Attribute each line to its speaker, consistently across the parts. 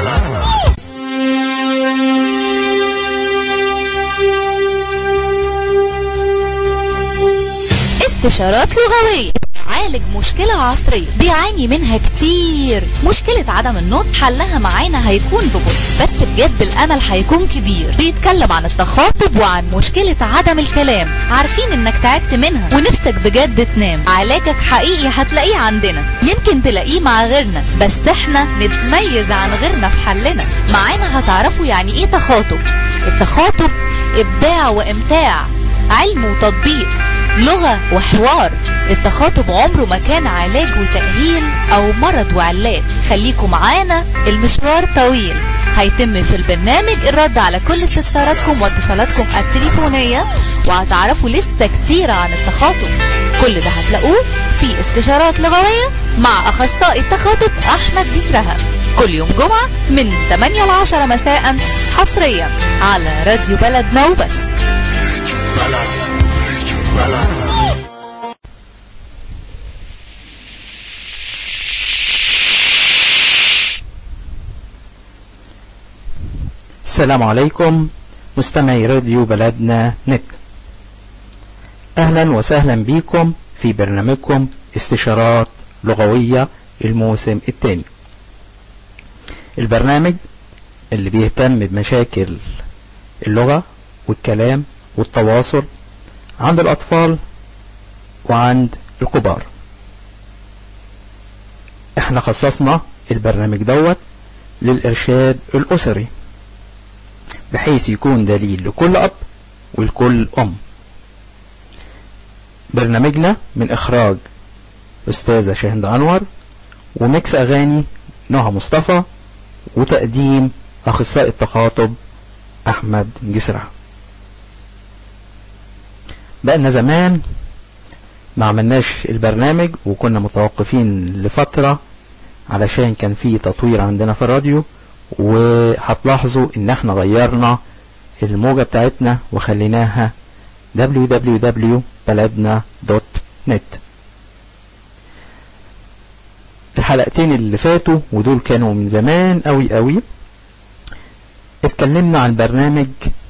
Speaker 1: استشارات لغوية عالج مشكلة عصرية بيعاني منها كتير مشكلة عدم النطق حلها معانا هيكون ببطء بس بجد الأمل هيكون كبير بيتكلم عن التخاطب وعن مشكلة عدم الكلام عارفين انك تعبت منها ونفسك بجد تنام علاجك حقيقي هتلاقيه عندنا يمكن تلاقيه مع غيرنا بس احنا نتميز عن غيرنا في حلنا معانا هتعرفوا يعني ايه تخاطب التخاطب ابداع وامتاع علم وتطبيق لغة وحوار التخاطب عمره ما كان علاج وتأهيل أو مرض وعلاج خليكم معانا المشوار طويل هيتم في البرنامج الرد على كل استفساراتكم واتصالاتكم التليفونية وهتعرفوا لسه كتير عن التخاطب كل ده هتلاقوه في استشارات لغوية مع أخصائي التخاطب أحمد جسرها كل يوم جمعة من 8 ل 10 مساء حصريا على راديو بلدنا وبس
Speaker 2: السلام عليكم مستمعي راديو بلدنا نت اهلا وسهلا بكم في برنامجكم استشارات لغوية الموسم الثاني البرنامج اللي بيهتم بمشاكل اللغة والكلام والتواصل عند الأطفال وعند الكبار احنا خصصنا البرنامج دوت للإرشاد الأسري بحيث يكون دليل لكل أب ولكل أم برنامجنا من إخراج أستاذة شاهند أنور وميكس أغاني نهى مصطفى وتقديم أخصائي التخاطب أحمد جسرة بقالنا زمان ما عملناش البرنامج وكنا متوقفين لفترة علشان كان في تطوير عندنا في الراديو وهتلاحظوا ان احنا غيرنا الموجة بتاعتنا وخليناها www.baladna.net الحلقتين اللي فاتوا ودول كانوا من زمان قوي قوي اتكلمنا عن برنامج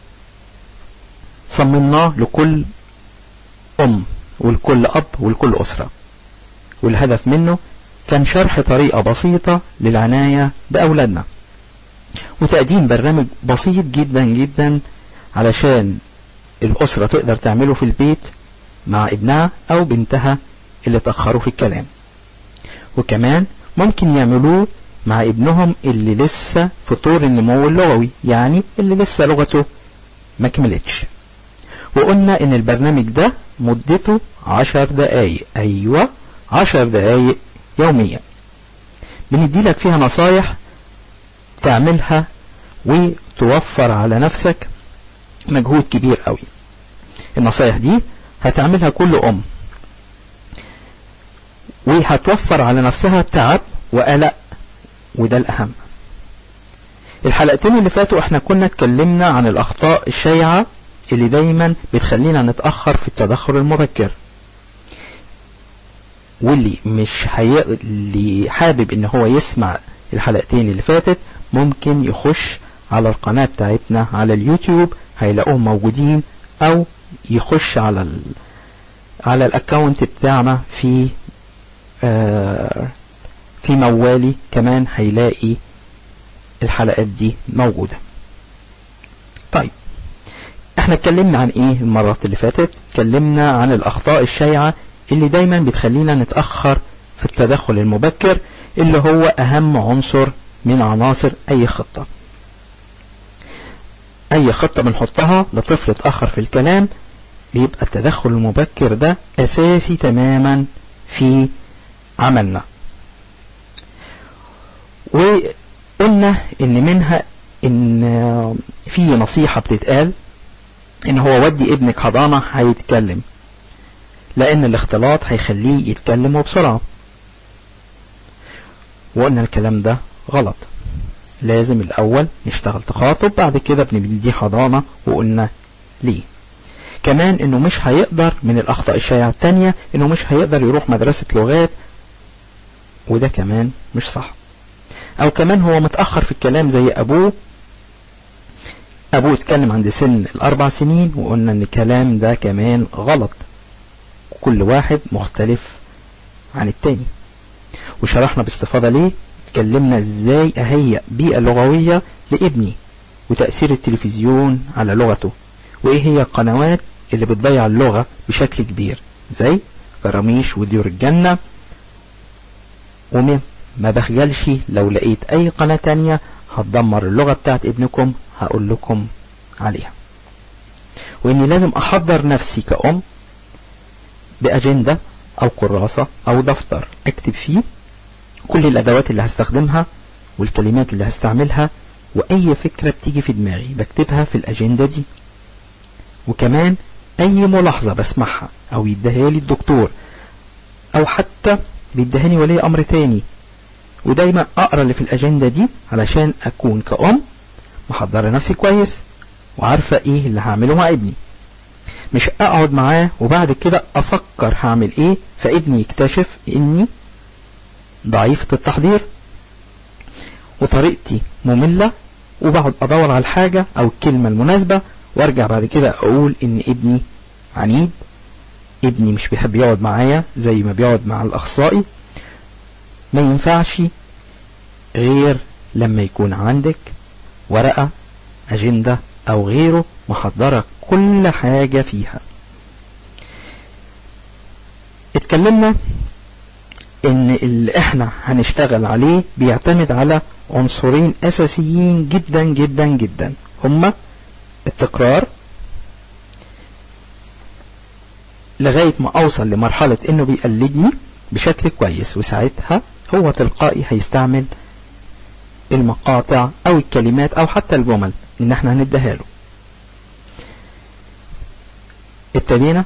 Speaker 2: صممناه لكل ام ولكل اب ولكل اسرة والهدف منه كان شرح طريقة بسيطة للعناية بأولادنا وتقديم برنامج بسيط جدا جدا علشان الأسرة تقدر تعمله في البيت مع ابنها أو بنتها اللي تأخروا في الكلام وكمان ممكن يعملوه مع ابنهم اللي لسه في طور النمو اللغوي يعني اللي لسه لغته ما كملتش وقلنا ان البرنامج ده مدته عشر دقايق ايوه عشر دقايق يوميا بندي لك فيها نصايح تعملها وتوفر على نفسك مجهود كبير قوي النصايح دي هتعملها كل ام وهتوفر على نفسها تعب وقلق وده الاهم الحلقتين اللي فاتوا احنا كنا اتكلمنا عن الاخطاء الشائعة اللي دايما بتخلينا نتأخر في التدخل المبكر واللي مش هي... اللي حابب ان هو يسمع الحلقتين اللي فاتت ممكن يخش على القناة بتاعتنا على اليوتيوب هيلاقوهم موجودين او يخش على ال... على الاكونت بتاعنا في آه في موالي كمان هيلاقي الحلقات دي موجودة طيب احنا اتكلمنا عن ايه المرات اللي فاتت اتكلمنا عن الاخطاء الشائعة اللي دايما بتخلينا نتأخر في التدخل المبكر اللي هو اهم عنصر من عناصر اي خطة اي خطة بنحطها لطفل اتأخر في الكلام بيبقى التدخل المبكر ده اساسي تماما في عملنا وقلنا ان منها ان في نصيحة بتتقال ان هو ودي ابنك حضانة هيتكلم لان الاختلاط هيخليه يتكلم وبسرعة وقلنا الكلام ده غلط لازم الاول نشتغل تخاطب بعد كده بنديه حضانة وقلنا ليه كمان انه مش هيقدر من الاخطاء الشائعة التانية انه مش هيقدر يروح مدرسة لغات وده كمان مش صح او كمان هو متأخر في الكلام زي ابوه ابوه اتكلم عند سن الاربع سنين وقلنا ان الكلام ده كمان غلط كل واحد مختلف عن التاني وشرحنا باستفاضة ليه اتكلمنا ازاي اهيئ بيئة لغوية لابني وتأثير التلفزيون على لغته وايه هي القنوات اللي بتضيع اللغة بشكل كبير زي كراميش وديور الجنة وما ما بخجلش لو لقيت اي قناة تانية هتدمر اللغة بتاعت ابنكم هقول لكم عليها واني لازم احضر نفسي كأم بأجندة او كراسة او دفتر اكتب فيه كل الادوات اللي هستخدمها والكلمات اللي هستعملها واي فكرة بتيجي في دماغي بكتبها في الاجندة دي وكمان اي ملاحظة بسمعها او يديها لي الدكتور او حتى بيدهاني ولي امر تاني ودايما اقرا اللي في الاجندة دي علشان اكون كأم محضرة نفسي كويس وعارفة ايه اللي هعمله مع ابني مش اقعد معاه وبعد كده افكر هعمل ايه فابني يكتشف اني ضعيفة التحضير وطريقتي مملة وبقعد ادور على الحاجة او الكلمة المناسبة وارجع بعد كده اقول ان ابني عنيد ابني مش بيحب يقعد معايا زي ما بيقعد مع الاخصائي ما ينفعش غير لما يكون عندك ورقة أجندة أو غيره محضرة كل حاجة فيها اتكلمنا ان اللي احنا هنشتغل عليه بيعتمد على عنصرين اساسيين جدا جدا جدا هما التكرار لغاية ما اوصل لمرحلة انه بيقلدني بشكل كويس وساعتها هو تلقائي هيستعمل المقاطع او الكلمات او حتى الجمل ان احنا هنديها له ابتدينا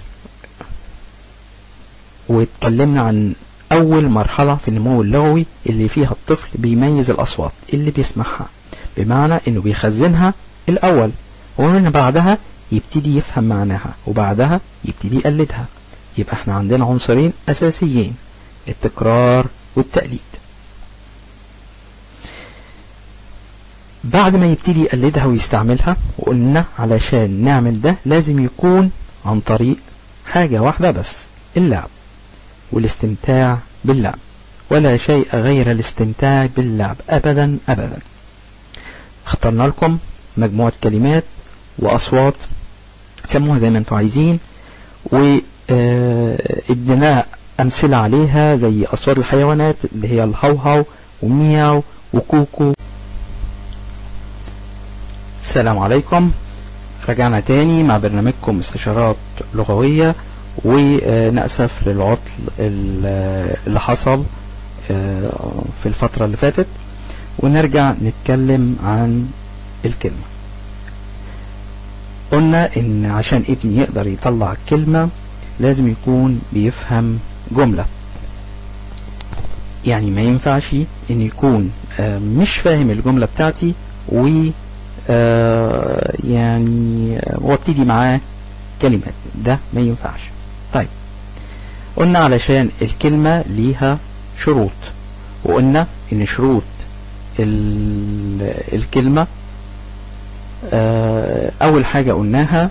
Speaker 2: واتكلمنا عن اول مرحلة في النمو اللغوي اللي فيها الطفل بيميز الاصوات اللي بيسمعها بمعنى انه بيخزنها الاول ومن بعدها يبتدي يفهم معناها وبعدها يبتدي يقلدها يبقى احنا عندنا عنصرين اساسيين التكرار والتقليد بعد ما يبتدي يقلدها ويستعملها وقلنا علشان نعمل ده لازم يكون عن طريق حاجة واحدة بس اللعب والاستمتاع باللعب ولا شيء غير الاستمتاع باللعب أبدا أبدا اخترنا لكم مجموعة كلمات وأصوات سموها زي ما انتم عايزين وادينا أمثلة عليها زي أصوات الحيوانات اللي هي الهوهو ومياو وكوكو السلام عليكم رجعنا تاني مع برنامجكم استشارات لغوية ونأسف للعطل اللي حصل في الفترة اللي فاتت ونرجع نتكلم عن الكلمة قلنا ان عشان ابني يقدر يطلع كلمة لازم يكون بيفهم جملة يعني ما ينفعش ان يكون مش فاهم الجملة بتاعتي و يعني وابتدي معاه كلمات ده ما ينفعش طيب قلنا علشان الكلمة ليها شروط وقلنا ان شروط الكلمة اول حاجة قلناها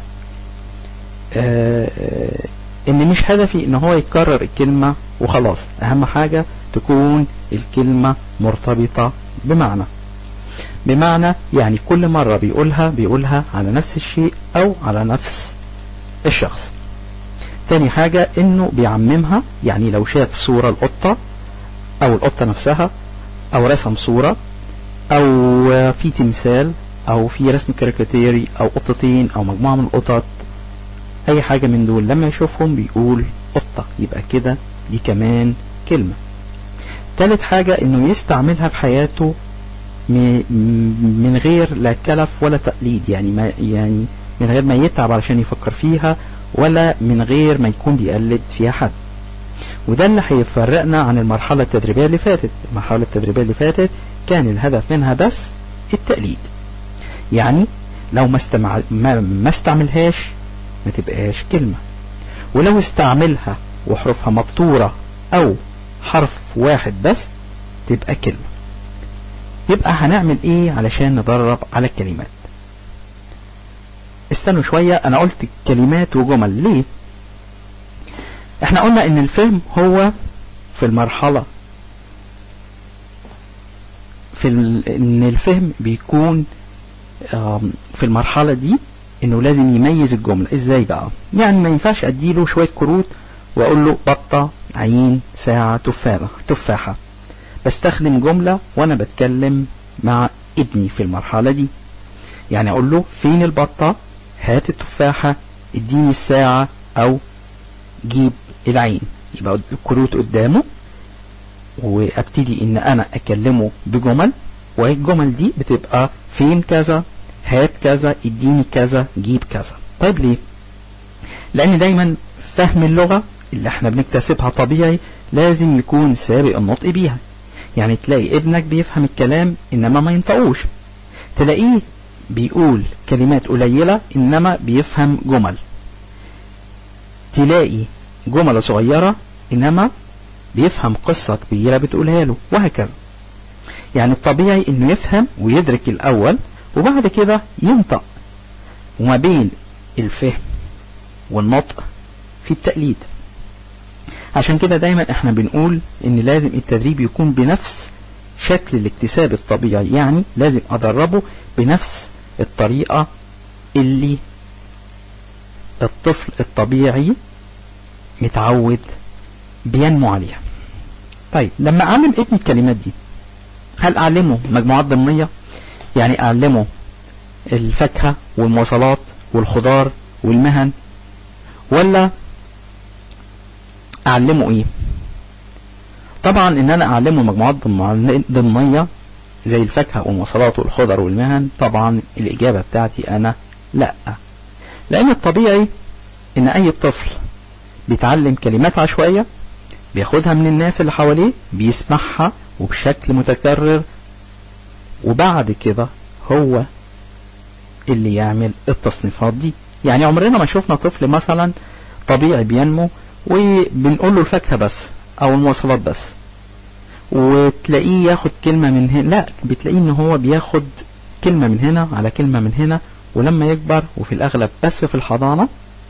Speaker 2: ان مش هدفي ان هو يكرر الكلمة وخلاص اهم حاجة تكون الكلمة مرتبطة بمعنى بمعنى يعني كل مرة بيقولها بيقولها على نفس الشيء او على نفس الشخص تاني حاجة انه بيعممها يعني لو شاف صورة القطة او القطة نفسها او رسم صورة او في تمثال او في رسم كاريكاتيري او قطتين او مجموعة من القطط اي حاجة من دول لما يشوفهم بيقول قطة يبقى كده دي كمان كلمة تالت حاجة انه يستعملها في حياته من غير لا كلف ولا تقليد يعني ما يعني من غير ما يتعب علشان يفكر فيها ولا من غير ما يكون بيقلد فيها حد وده اللي هيفرقنا عن المرحلة التدريبية اللي فاتت المرحلة التدريبية اللي فاتت كان الهدف منها بس التقليد يعني لو ما, استمع... ما, ما استعملهاش ما تبقاش كلمة ولو استعملها وحروفها مقطورة او حرف واحد بس تبقى كلمة يبقى هنعمل ايه علشان ندرب على الكلمات استنوا شوية انا قلت كلمات وجمل ليه احنا قلنا ان الفهم هو في المرحلة في ال... ان الفهم بيكون في المرحلة دي انه لازم يميز الجملة ازاي بقى يعني ما ينفعش اديله شوية كروت واقول له بطة عين ساعة تفاحة تفاحة بستخدم جملة وانا بتكلم مع ابني في المرحلة دي يعني اقول له فين البطة هات التفاحة اديني الساعة او جيب العين يبقى الكروت قدامه وابتدي ان انا اكلمه بجمل والجمل دي بتبقى فين كذا هات كذا اديني كذا جيب كذا طيب ليه لان دايما فهم اللغة اللي احنا بنكتسبها طبيعي لازم يكون سابق النطق بيها يعني تلاقي ابنك بيفهم الكلام انما ما ينطقوش تلاقيه بيقول كلمات قليلة انما بيفهم جمل تلاقي جملة صغيرة انما بيفهم قصة كبيرة بتقولها له وهكذا يعني الطبيعي انه يفهم ويدرك الاول وبعد كده ينطق وما بين الفهم والنطق في التقليد عشان كده دايما احنا بنقول ان لازم التدريب يكون بنفس شكل الاكتساب الطبيعي يعني لازم ادربه بنفس الطريقة اللي الطفل الطبيعي متعود بينمو عليها طيب لما اعلم ابني الكلمات دي هل اعلمه مجموعات ضمنية يعني اعلمه الفاكهة والمواصلات والخضار والمهن ولا اعلمه ايه طبعا ان انا اعلمه مجموعات ضمنية زي الفاكهة والمواصلات والخضر والمهن طبعا الاجابة بتاعتي انا لا لان الطبيعي ان اي طفل بيتعلم كلمات عشوائية بياخدها من الناس اللي حواليه بيسمعها وبشكل متكرر وبعد كده هو اللي يعمل التصنيفات دي يعني عمرنا ما شفنا طفل مثلا طبيعي بينمو وبنقول له الفاكهة بس او المواصلات بس وتلاقيه ياخد كلمة من هنا لا بتلاقيه ان هو بياخد كلمة من هنا على كلمة من هنا ولما يكبر وفي الاغلب بس في الحضانة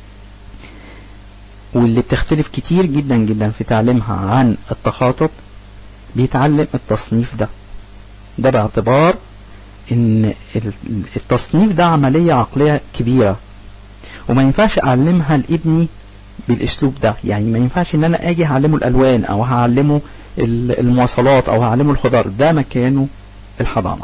Speaker 2: واللي بتختلف كتير جدا جدا في تعليمها عن التخاطب بيتعلم التصنيف ده ده باعتبار ان التصنيف ده عملية عقلية كبيرة وما ينفعش اعلمها لابني بالاسلوب ده يعني ما ينفعش ان انا اجي هعلمه الالوان او هعلمه المواصلات او هعلمه الخضار ده مكانه الحضانة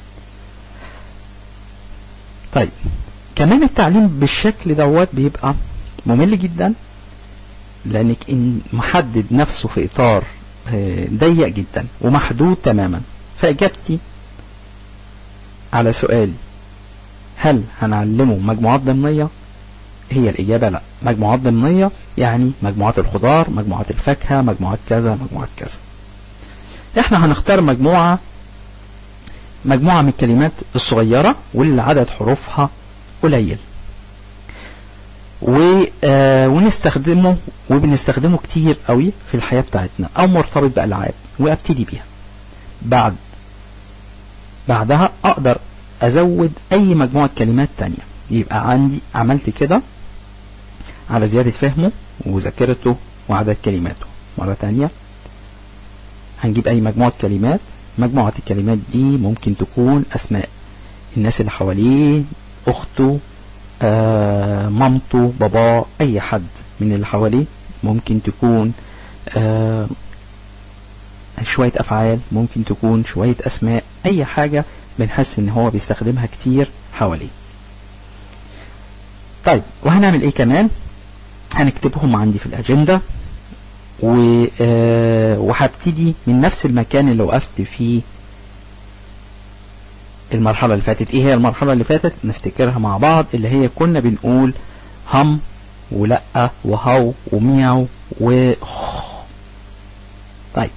Speaker 2: طيب كمان التعليم بالشكل دوت بيبقى ممل جدا لانك ان محدد نفسه في اطار ضيق جدا ومحدود تماما فاجابتي على سؤال هل هنعلمه مجموعات ضمنية هي الإجابة لا مجموعات ضمنية يعني مجموعات الخضار مجموعات الفاكهة مجموعات كذا مجموعات كذا احنا هنختار مجموعة مجموعة من الكلمات الصغيرة واللي عدد حروفها قليل و... آه ونستخدمه وبنستخدمه كتير قوي في الحياة بتاعتنا او مرتبط بألعاب وابتدي بيها بعد بعدها اقدر ازود اي مجموعة كلمات تانية يبقى عندي عملت كده على زيادة فهمه وذاكرته وعدد كلماته مرة تانية هنجيب اي مجموعة كلمات مجموعة الكلمات دي ممكن تكون اسماء الناس اللي حواليه اخته آه مامته باباه اي حد من اللي حواليه ممكن تكون آه شوية افعال ممكن تكون شوية اسماء اي حاجة بنحس ان هو بيستخدمها كتير حواليه طيب وهنعمل ايه كمان هنكتبهم عندي في الاجندة و... آه وهبتدي من نفس المكان اللي وقفت فيه المرحلة اللي فاتت ايه هي المرحلة اللي فاتت نفتكرها مع بعض اللي هي كنا بنقول هم ولأ وهو ومياو و طيب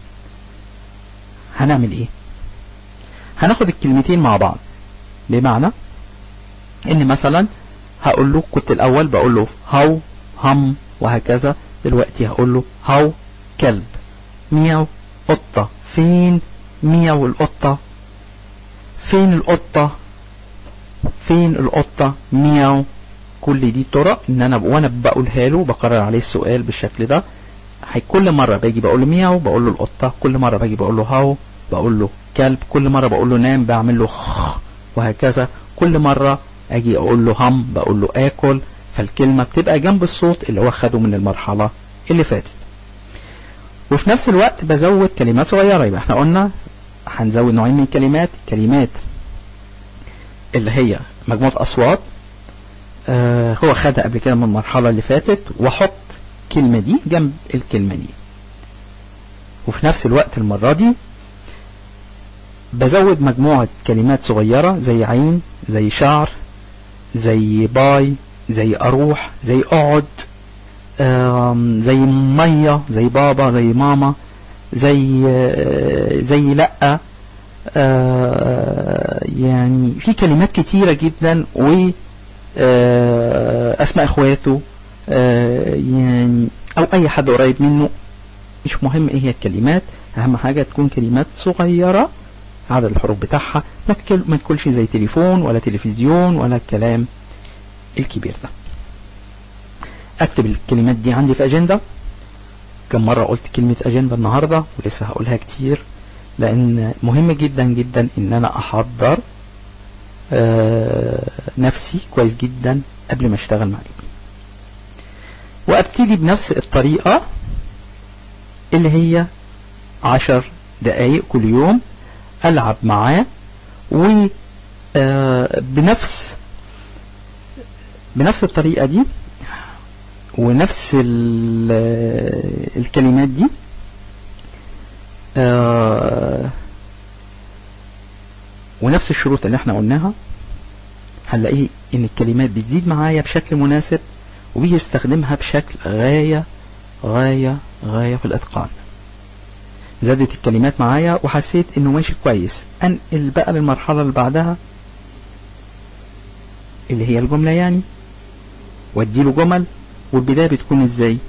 Speaker 2: هنعمل ايه هناخد الكلمتين مع بعض بمعنى ان مثلا هقول له كنت الاول بقول له هاو هم وهكذا دلوقتي هقول له هاو كلب مياو قطة فين مياو القطة فين القطة فين القطة مياو كل دي طرق ان انا وانا بقولها له بقرر عليه السؤال بالشكل ده هي كل مرة باجي بقول له مياو بقول له القطة كل مرة باجي بقول له هاو بقول له كلب كل مرة بقول له نام بعمل له خ وهكذا كل مرة اجي اقول له هم بقول له اكل فالكلمة بتبقى جنب الصوت اللي هو خده من المرحلة اللي فاتت وفي نفس الوقت بزود كلمات صغيرة يبقى احنا قلنا هنزود نوعين من الكلمات كلمات اللي هي مجموعة أصوات آه هو خدها قبل كده من المرحلة اللي فاتت واحط الكلمة دي جنب الكلمة دي وفي نفس الوقت المرة دي بزود مجموعة كلمات صغيرة زي عين زي شعر زي باي زي أروح زي أقعد آم، زي مية زي بابا زي ماما زي آه، زي لأ آه، يعني في كلمات كتيرة جدا و آه، أسماء إخواته آه، يعني أو أي حد قريب منه مش مهم إيه هي الكلمات أهم حاجة تكون كلمات صغيرة عدد الحروف بتاعها ما تكل- ما تكونش زي تليفون ولا تلفزيون ولا الكلام الكبير ده اكتب الكلمات دي عندي في اجنده كم مره قلت كلمه اجنده النهارده ولسه هقولها كتير لان مهم جدا جدا ان انا احضر آه، نفسي كويس جدا قبل ما اشتغل مع ابني وابتدي بنفس الطريقه اللي هي عشر دقايق كل يوم العب معاه و آه، بنفس بنفس الطريقه دي ونفس ال- الكلمات دي آه، ونفس الشروط اللي احنا قلناها هنلاقيه ان الكلمات بتزيد معايا بشكل مناسب وبيستخدمها بشكل غاية غاية غاية في الاتقان زادت الكلمات معايا وحسيت انه ماشي كويس انقل بقى للمرحلة اللي بعدها اللي هي الجملة يعني واديله جمل والبداية بتكون ازاي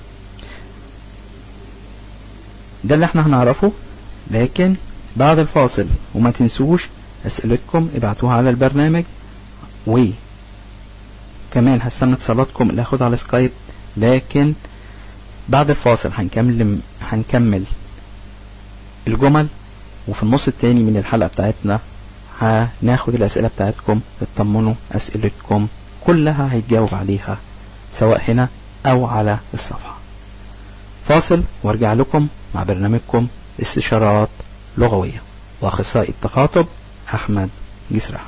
Speaker 2: ده اللي احنا هنعرفه لكن بعد الفاصل وما تنسوش اسئلتكم ابعتوها على البرنامج و كمان هستنى اتصالاتكم اللي هاخدها على سكايب لكن بعد الفاصل هنكمل هنكمل الجمل وفي النص التاني من الحلقة بتاعتنا هناخد الأسئلة بتاعتكم اطمنوا أسئلتكم كلها هيتجاوب عليها سواء هنا أو على الصفحة فاصل وارجع لكم مع برنامجكم استشارات لغوية وأخصائي التخاطب أحمد جسرة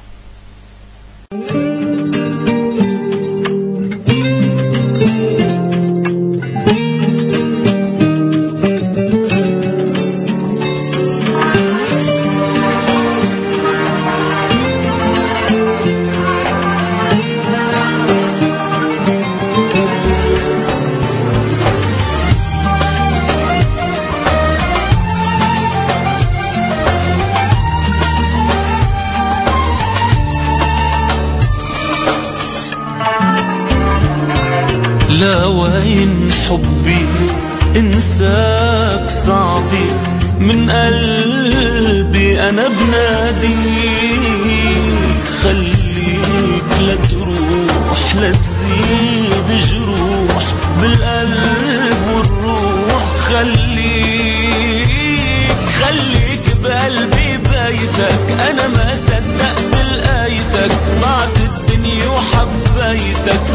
Speaker 3: لا وين حبي انساك صعبي من قلبي انا بناديك خليك لا تروح لا تزيد جروح بالقلب والروح خليك خليك بقلبي بيتك انا ما صدقت لقيتك بعد الدنيا وحبيتك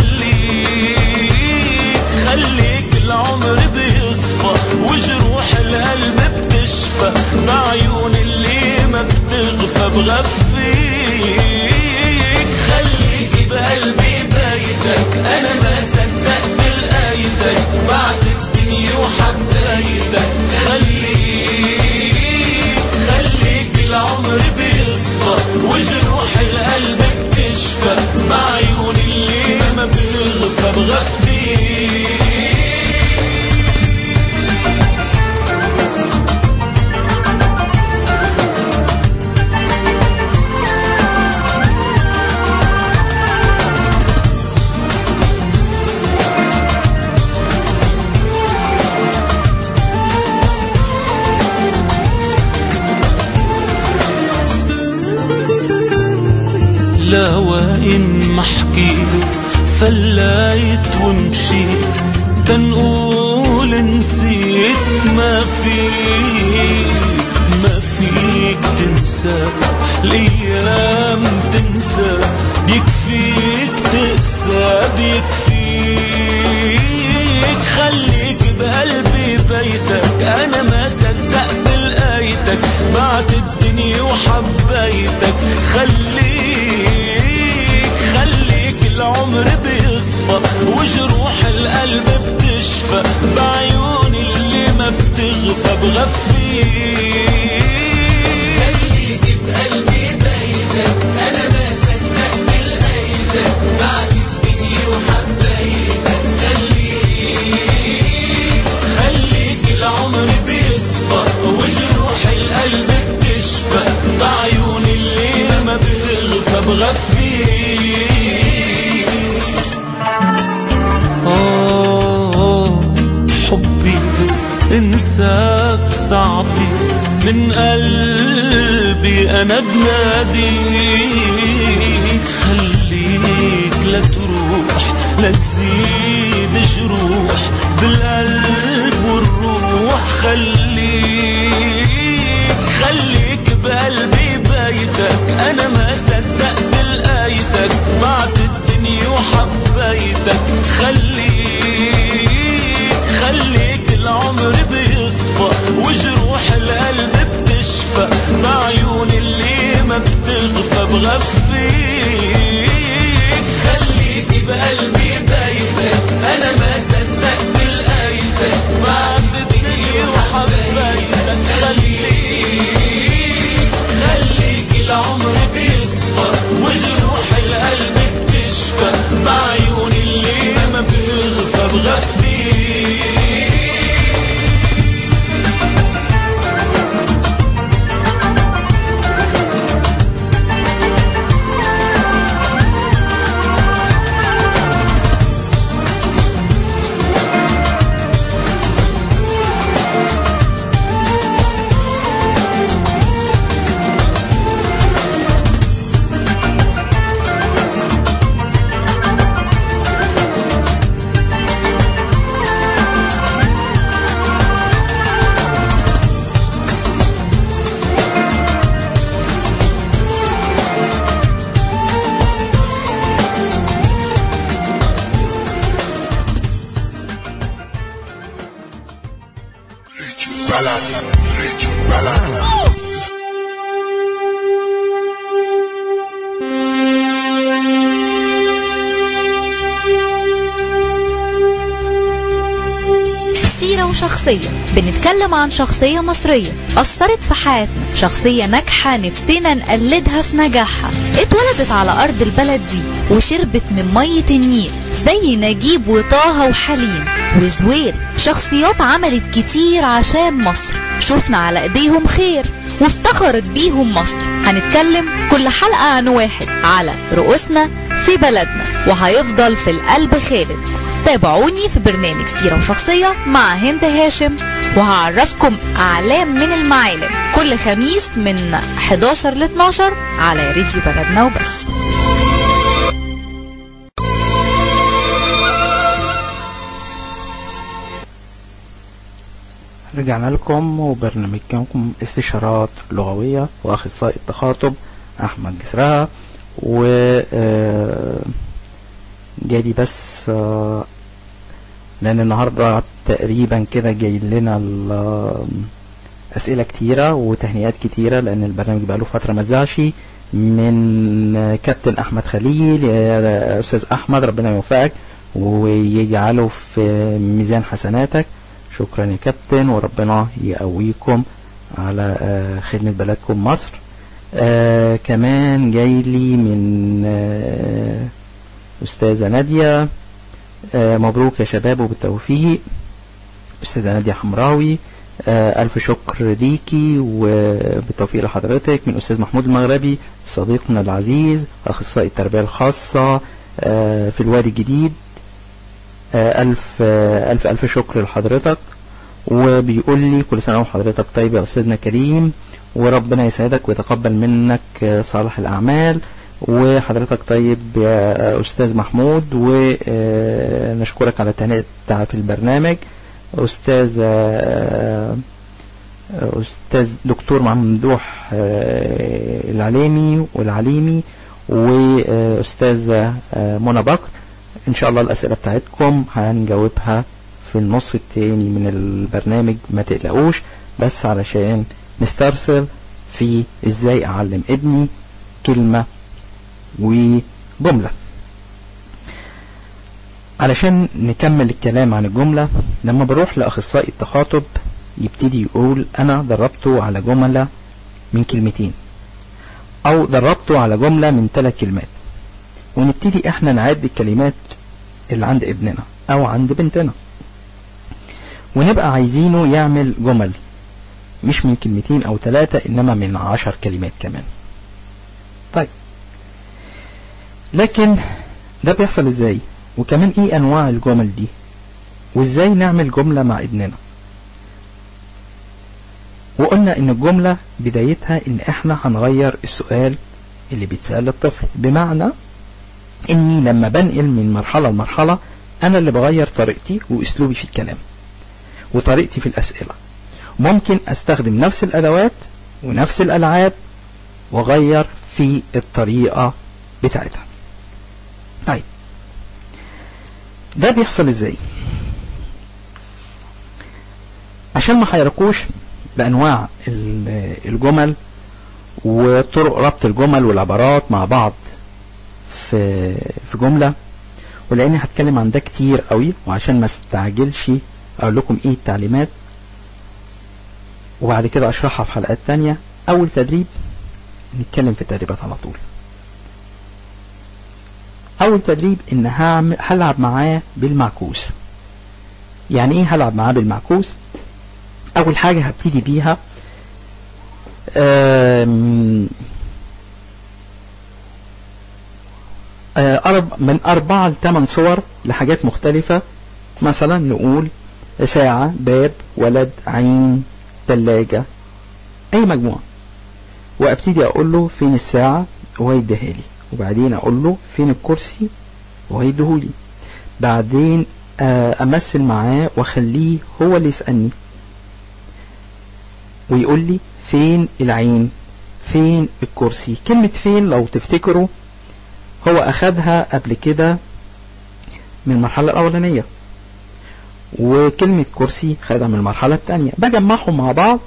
Speaker 3: خليك خليك العمر بيصفى وجروح القلب بتشفى بعيون اللي ما بتغفى بغفيك خليك بقلبي بيتك انا ما صدقت لقيتك بعد الدنيا وحبيتك خليك خليك العمر بيصفى وجروح القلب بتشفى بعيون اللي ما بتغفى بغفيك وإن ما حكيت فلايت ومشيت تنقول نسيت ما فيك ما فيك تنسى الأيام تنسى بيكفيك تقسى بيكفيك خليك بقلبي بيتك أنا ما صدقت لقيتك بعت الدنيا وحبيتك خليك خليك العمر بيصفى وجروح القلب بتشفى بعيون اللي ما بتغفى بغفيك خليك بقلبي بيتك انا ما صدقت لقيتك بعد الدنيا وحبيتك خليك خليك العمر بيصفى وجروح القلب بتشفى بعيون اللي ما بتغفى بغفيك آه حبي انساك صعبي من قلبي انا بناديك خليك لا تروح لا تزيد جروح بالقلب والروح خليك خليك بقلبي بيتك انا ما صدقت لقيتك بعت الدنيا وحبيتك خليك خليك العمر بيصفى وجروح القلب بتشفى بعيون اللي ما بتغفى بغفيك خليك بقلبي بيتك انا ما صدقت لقيتك بعد الدنيا وحبيتك خليك خليك العمر بيصفى وجروح القلب بتشفى بعيون اللي ما بتغفى بغفيك
Speaker 1: سيرة وشخصية بنتكلم عن شخصية مصرية أثرت في حياتنا شخصية ناجحة نفسنا نقلدها في نجاحها اتولدت على أرض البلد دي وشربت من مية النيل زي نجيب وطه وحليم وزويل شخصيات عملت كتير عشان مصر شفنا على ايديهم خير وافتخرت بيهم مصر هنتكلم كل حلقة عن واحد على رؤوسنا في بلدنا وهيفضل في القلب خالد تابعوني في برنامج سيرة وشخصية مع هند هاشم وهعرفكم أعلام من المعالم كل خميس من 11 ل 12 على راديو بلدنا وبس
Speaker 2: رجعنا لكم وبرنامجكم استشارات لغوية وأخصائي التخاطب أحمد جسرها و آه، جالي بس آه، لأن النهاردة تقريبا كده جاي لنا ال- أسئلة كتيرة وتهنئات كتيرة لأن البرنامج بقاله فترة ما اتذاعش من آه، كابتن أحمد خليل يا أستاذ أحمد ربنا يوفقك ويجعله في ميزان حسناتك شكرا يا كابتن وربنا يقويكم على آه، خدمة بلدكم مصر آه كمان جاي لي من آه أستاذة نادية آه مبروك يا شباب وبالتوفيق أستاذة نادية حمراوي آه ألف شكر ليكي وبالتوفيق لحضرتك من أستاذ محمود المغربي صديقنا العزيز أخصائي التربية الخاصة آه في الوادي الجديد آه ألف آه ألف ألف شكر لحضرتك وبيقول لي كل سنة وحضرتك طيب يا أستاذنا كريم وربنا يسعدك ويتقبل منك آه، صالح الأعمال وحضرتك طيب يا أستاذ محمود ونشكرك على التهنئة في البرنامج أستاذ آه، أستاذ دكتور ممدوح آه، العليمي والعليمي وأستاذة آه، منى بكر إن شاء الله الأسئلة بتاعتكم هنجاوبها في النص التاني من البرنامج ما تقلقوش بس علشان نسترسل في إزاي أعلم ابني كلمة وجملة علشان نكمل الكلام عن الجملة لما بروح لأخصائي التخاطب يبتدي يقول أنا دربته على جملة من كلمتين أو دربته على جملة من ثلاث كلمات ونبتدي احنا نعد الكلمات اللي عند ابننا أو عند بنتنا ونبقى عايزينه يعمل جمل مش من كلمتين أو ثلاثة إنما من عشر كلمات كمان طيب لكن ده بيحصل ازاي وكمان ايه انواع الجمل دي وازاي نعمل جملة مع ابننا وقلنا ان الجملة بدايتها ان احنا هنغير السؤال اللي بيتسأل للطفل بمعنى اني لما بنقل من مرحلة لمرحلة انا اللي بغير طريقتي واسلوبي في الكلام وطريقتي في الاسئلة ممكن استخدم نفس الادوات ونفس الالعاب واغير في الطريقة بتاعتها طيب ده بيحصل ازاي عشان ما حيركوش بانواع ال- الجمل وطرق ربط الجمل والعبارات مع بعض في في جملة ولاني هتكلم عن ده كتير قوي وعشان ما استعجلش اقول لكم ايه التعليمات وبعد كده اشرحها في حلقات تانية اول تدريب نتكلم في التدريبات على طول اول تدريب ان هعمل هلعب معاه بالمعكوس يعني ايه هلعب معاه بالمعكوس اول حاجة هبتدي بيها آم، آه، أرب من أربعة لثمان صور لحاجات مختلفة مثلا نقول ساعة باب ولد عين تلاجة أي مجموعة وابتدي أقول له فين الساعة وهو يديها لي وبعدين أقول له فين الكرسي وهو يديهولي بعدين آه، أمثل معاه وأخليه هو اللي يسألني ويقول لي فين العين فين الكرسي كلمة فين لو تفتكروا هو أخدها قبل كده من المرحلة الأولانية وكلمة كرسي خدها من المرحلة الثانية بجمعهم مع بعض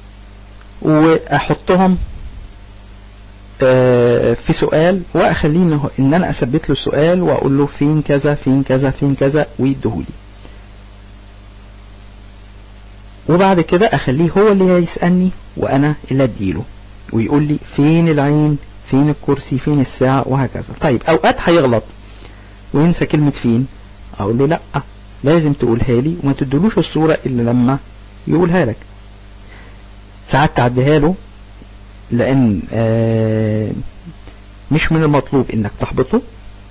Speaker 2: وأحطهم آه، في سؤال واخليه إنه- ان انا اثبت له السؤال واقول له فين كذا فين كذا فين كذا ويديهولي وبعد كده اخليه هو اللي يسالني وانا اللي اديله ويقول لي فين العين فين الكرسي فين الساعه وهكذا طيب اوقات هيغلط وينسى كلمه فين اقول له لا لازم تقولها لي وما تدلوش الصوره الا لما يقولها لك ساعات تعديها له لان آه مش من المطلوب انك تحبطه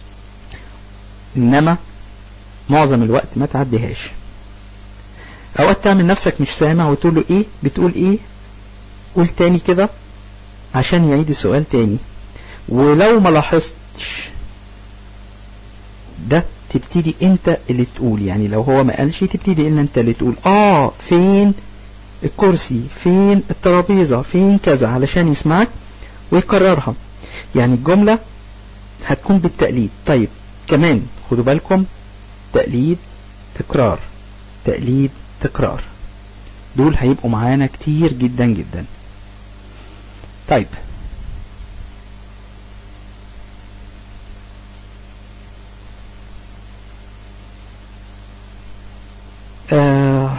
Speaker 2: انما معظم الوقت ما تعديهاش اوقات تعمل نفسك مش سامع وتقول له ايه بتقول ايه قول تاني كده عشان يعيد السؤال تاني ولو ما لاحظتش ده تبتدي انت اللي تقول يعني لو هو ما قالش تبتدي ان انت اللي تقول اه فين الكرسي فين الترابيزة فين كذا علشان يسمعك ويكررها يعني الجملة هتكون بالتقليد طيب كمان خدوا بالكم تقليد تكرار تقليد تكرار دول هيبقوا معانا كتير جدا جدا طيب آه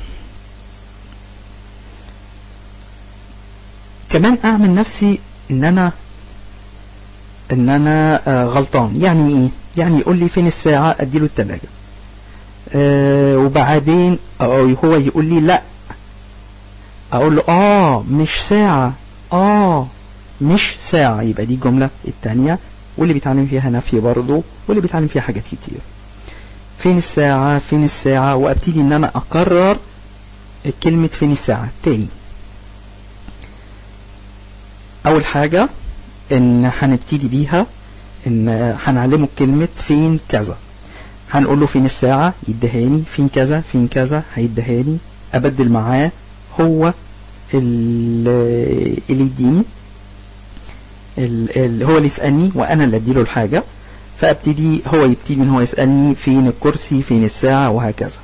Speaker 2: كمان اعمل نفسي ان انا ان انا آه غلطان يعني ايه يعني يقول لي فين الساعة اديله التلاجة آه وبعدين أو هو يقول لي لا اقول له اه مش ساعة اه مش ساعة يبقى دي الجملة التانية واللي بيتعلم فيها نفي برضه واللي بيتعلم فيها حاجات كتير فين الساعة فين الساعة وابتدي ان انا اكرر كلمة فين الساعة تاني اول حاجة ان هنبتدي بيها ان هنعلمه كلمة فين كذا هنقول له فين الساعة يدهاني فين كذا فين كذا هيدهاني ابدل معاه هو ال- اللي يديني ال- ال- هو اللي يسألني وانا اللي اديله الحاجة فابتدي هو يبتدي ان هو يسألني فين الكرسي فين الساعة وهكذا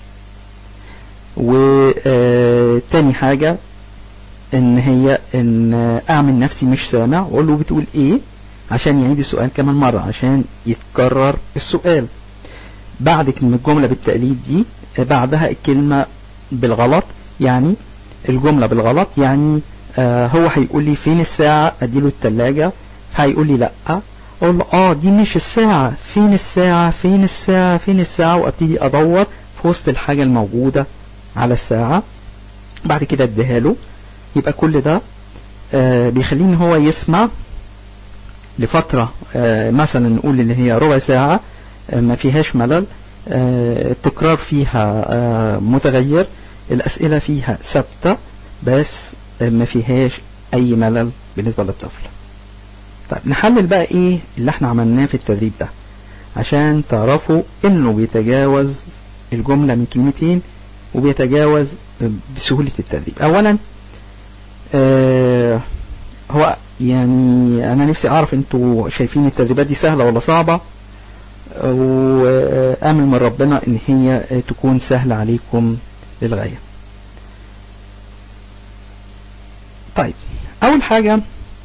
Speaker 2: وتاني حاجة ان هي ان اعمل نفسي مش سامع واقول له بتقول ايه عشان يعيد السؤال كمان مرة عشان يتكرر السؤال بعد من الجملة بالتقليد دي آه، بعدها الكلمة بالغلط يعني الجملة بالغلط يعني آه هو هيقول لي فين الساعة اديله التلاجة هيقول لي لا اقول له اه دي مش الساعة فين الساعة فين الساعة فين الساعة وابتدي ادور في وسط الحاجة الموجودة على الساعة بعد كده اديها له يبقى كل ده آه بيخليه ان هو يسمع لفترة آه مثلا نقول اللي هي ربع ساعة آه ما فيهاش ملل آه التكرار فيها آه متغير الأسئلة فيها ثابتة بس آه ما فيهاش أي ملل بالنسبة للطفل طيب نحلل بقى ايه اللي احنا عملناه في التدريب ده عشان تعرفوا انه بيتجاوز الجملة من كلمتين وبيتجاوز بسهولة التدريب اولا آه هو يعني انا نفسي اعرف انتوا شايفين التدريبات دي سهلة ولا صعبة وامل من ربنا ان هي تكون سهلة عليكم للغاية طيب اول حاجة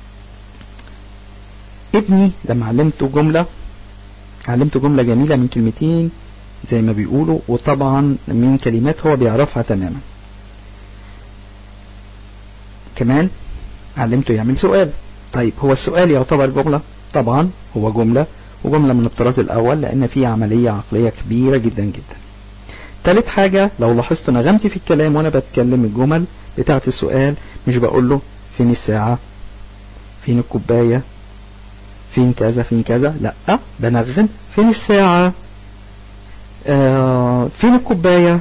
Speaker 2: ابني لما علمته جملة علمته جملة جميلة من كلمتين زي ما بيقولوا وطبعا من كلمات هو بيعرفها تماما كمان علمته يعمل سؤال طيب هو السؤال يعتبر جملة طبعا هو جملة وجملة من الطراز الأول لأن فيه عملية عقلية كبيرة جدا جدا تالت حاجة لو لاحظتوا نغمتي في الكلام وأنا بتكلم الجمل بتاعة السؤال مش بقول له فين الساعة فين الكوباية فين كذا فين كذا لا بنغم فين الساعة آه فين الكوباية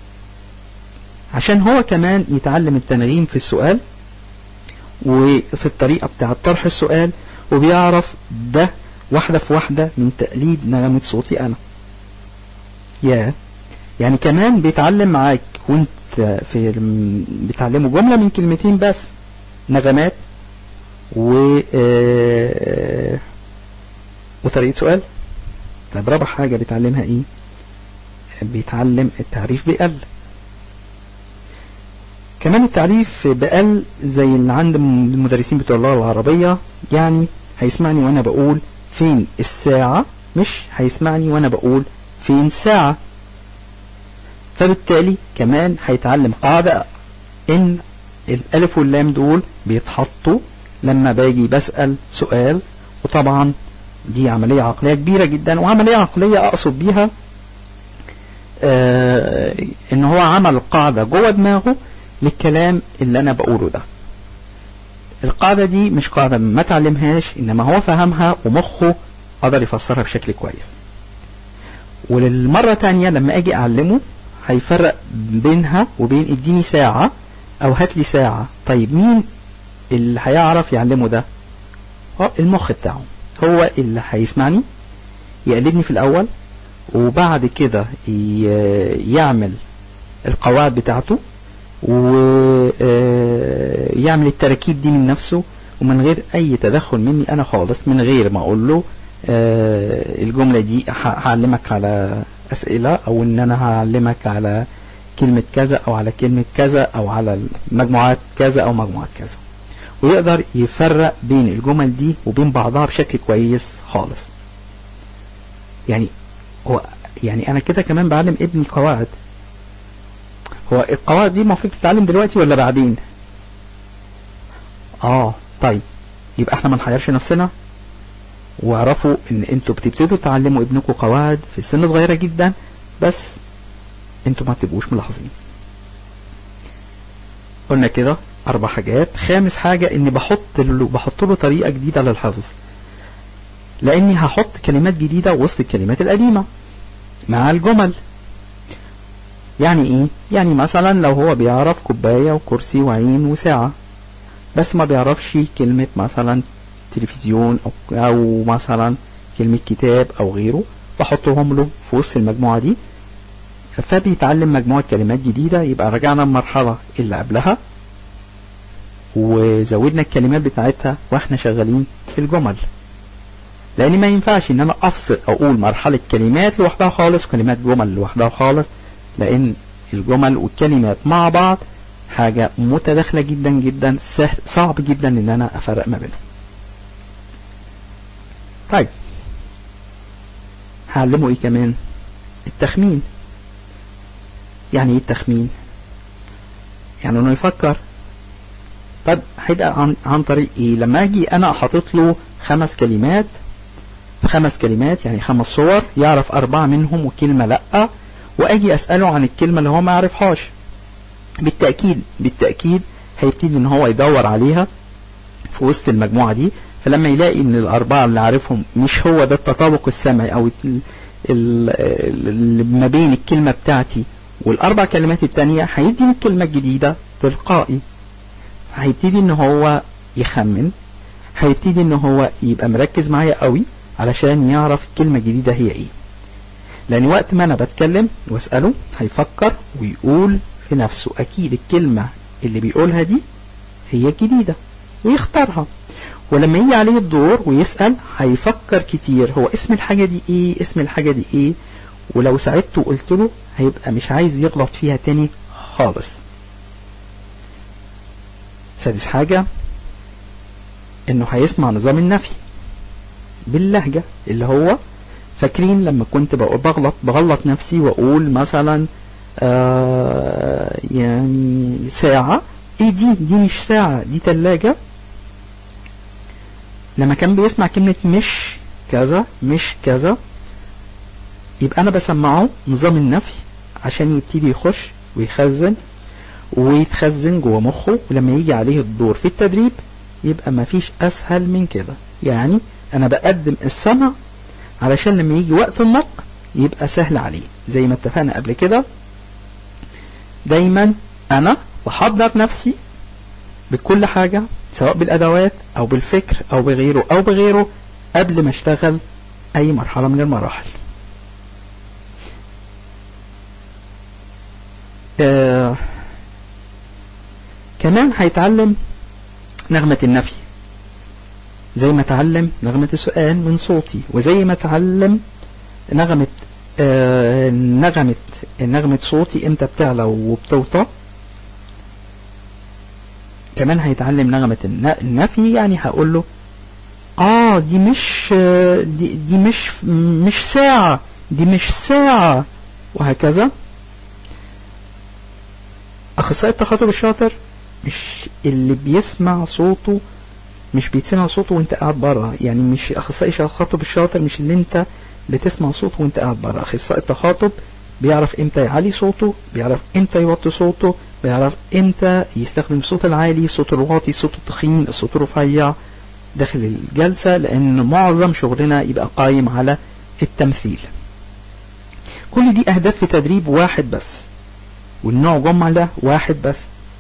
Speaker 2: عشان هو كمان يتعلم التنغيم في السؤال وفي الطريقة بتاعة طرح السؤال وبيعرف ده واحدة في واحدة من تقليد نغمة صوتي أنا يا يعني كمان بيتعلم معاك وانت في بتعلمه جملة من كلمتين بس نغمات و آه وطريقة سؤال طيب رابع حاجة بيتعلمها ايه بيتعلم التعريف بقل كمان التعريف بقل زي اللي عند المدرسين بتوع اللغة العربية يعني هيسمعني وانا بقول فين الساعة مش هيسمعني وانا بقول فين ساعة فبالتالي كمان هيتعلم قاعدة ان الالف واللام دول بيتحطوا لما باجي بسأل سؤال وطبعا دي عملية عقلية كبيرة جدا وعملية عقلية اقصد بيها آه ان هو عمل قاعدة جوه دماغه للكلام اللي انا بقوله ده القاعدة دي مش قاعدة ما تعلمهاش انما هو فهمها ومخه قدر يفسرها بشكل كويس وللمرة تانية لما اجي اعلمه هيفرق بينها وبين اديني ساعة او هات لي ساعة طيب مين اللي هيعرف يعلمه ده هو المخ بتاعه هو اللي هيسمعني يقلدني في الاول وبعد كده يعمل القواعد بتاعته ويعمل التراكيب دي من نفسه ومن غير اي تدخل مني انا خالص من غير ما اقول له الجملة دي هعلمك على اسئلة او ان انا هعلمك على كلمة كذا او على كلمة كذا او على مجموعات كذا او مجموعات كذا ويقدر يفرق بين الجمل دي وبين بعضها بشكل كويس خالص يعني هو يعني انا كده كمان بعلم ابني قواعد هو القواعد دي المفروض تتعلم دلوقتي ولا بعدين اه طيب يبقى احنا ما نحيرش نفسنا واعرفوا ان انتوا بتبتدوا تعلموا ابنكم قواعد في سن صغيره جدا بس انتوا ما بتبقوش ملاحظين قلنا كده اربع حاجات خامس حاجه اني بحط له بحط له طريقه جديده للحفظ لاني هحط كلمات جديده وسط الكلمات القديمه مع الجمل يعني ايه يعني مثلا لو هو بيعرف كوبايه وكرسي وعين وساعه بس ما بيعرفش كلمه مثلا تلفزيون أو, أو مثلا كلمة كتاب أو غيره بحطهم له في وسط المجموعة دي فبيتعلم مجموعة كلمات جديدة يبقى رجعنا المرحلة اللي قبلها وزودنا الكلمات بتاعتها واحنا شغالين في الجمل لان ما ينفعش ان انا افصل اقول مرحلة كلمات لوحدها خالص وكلمات جمل لوحدها خالص لان الجمل والكلمات مع بعض حاجة متداخلة جدا جدا سهل صعب جدا ان انا افرق ما بينهم طيب هعلمه ايه كمان التخمين يعني ايه التخمين يعني انه يفكر طب هيبقى عن, عن طريق ايه لما اجي انا حاطط له خمس كلمات خمس كلمات يعني خمس صور يعرف اربعة منهم وكلمة لا واجي اسأله عن الكلمة اللي هو ما يعرفهاش بالتأكيد بالتأكيد هيبتدي ان هو يدور عليها في وسط المجموعة دي فلما يلاقي ان الاربعة اللي عارفهم مش هو ده التطابق السمعي او اللي ما بين الكلمة بتاعتي والاربع كلمات التانية هيديني الكلمة الجديدة تلقائي هيبتدي ان هو يخمن هيبتدي ان هو يبقى مركز معايا قوي علشان يعرف الكلمة الجديدة هي ايه لان وقت ما انا بتكلم واسأله هيفكر ويقول في نفسه اكيد الكلمة اللي بيقولها دي هي الجديدة ويختارها ولما يجي عليه الدور ويسأل هيفكر كتير هو اسم الحاجة دي ايه اسم الحاجة دي ايه ولو ساعدته وقلت له هيبقى مش عايز يغلط فيها تاني خالص سادس حاجة انه هيسمع نظام النفي باللهجة اللي هو فاكرين لما كنت بغلط بغلط نفسي واقول مثلا آه يعني ساعة ايه دي دي مش ساعة دي تلاجة لما كان بيسمع كلمة مش كذا مش كذا يبقى انا بسمعه نظام النفي عشان يبتدي يخش ويخزن ويتخزن جوه مخه ولما يجي عليه الدور في التدريب يبقى مفيش اسهل من كده يعني انا بقدم السمع علشان لما يجي وقت النطق يبقى سهل عليه زي ما اتفقنا قبل كده دايما انا بحضر نفسي بكل حاجة سواء بالادوات او بالفكر او بغيره او بغيره قبل ما اشتغل اي مرحلة من المراحل آه كمان هيتعلم نغمة النفي زي ما اتعلم نغمة السؤال من صوتي وزي ما اتعلم نغمة آه نغمة نغمة صوتي امتى بتعلى وبتوطى كمان هيتعلم نغمة النفي يعني هقول له اه دي مش دي, دي مش مش ساعة دي مش ساعة وهكذا اخصائي التخاطب الشاطر مش اللي بيسمع صوته مش بيتسمع صوته وانت قاعد بره يعني مش اخصائي التخاطب الشاطر مش اللي انت بتسمع صوته وانت قاعد بره اخصائي التخاطب بيعرف امتى يعلي صوته بيعرف امتى يوطي صوته بيعرف امتى يستخدم الصوت العالي الصوت الواطي الصوت التخين الصوت الرفيع داخل الجلسة لان معظم شغلنا يبقى قايم على التمثيل كل دي اهداف في تدريب واحد بس والنوع جملة واحد بس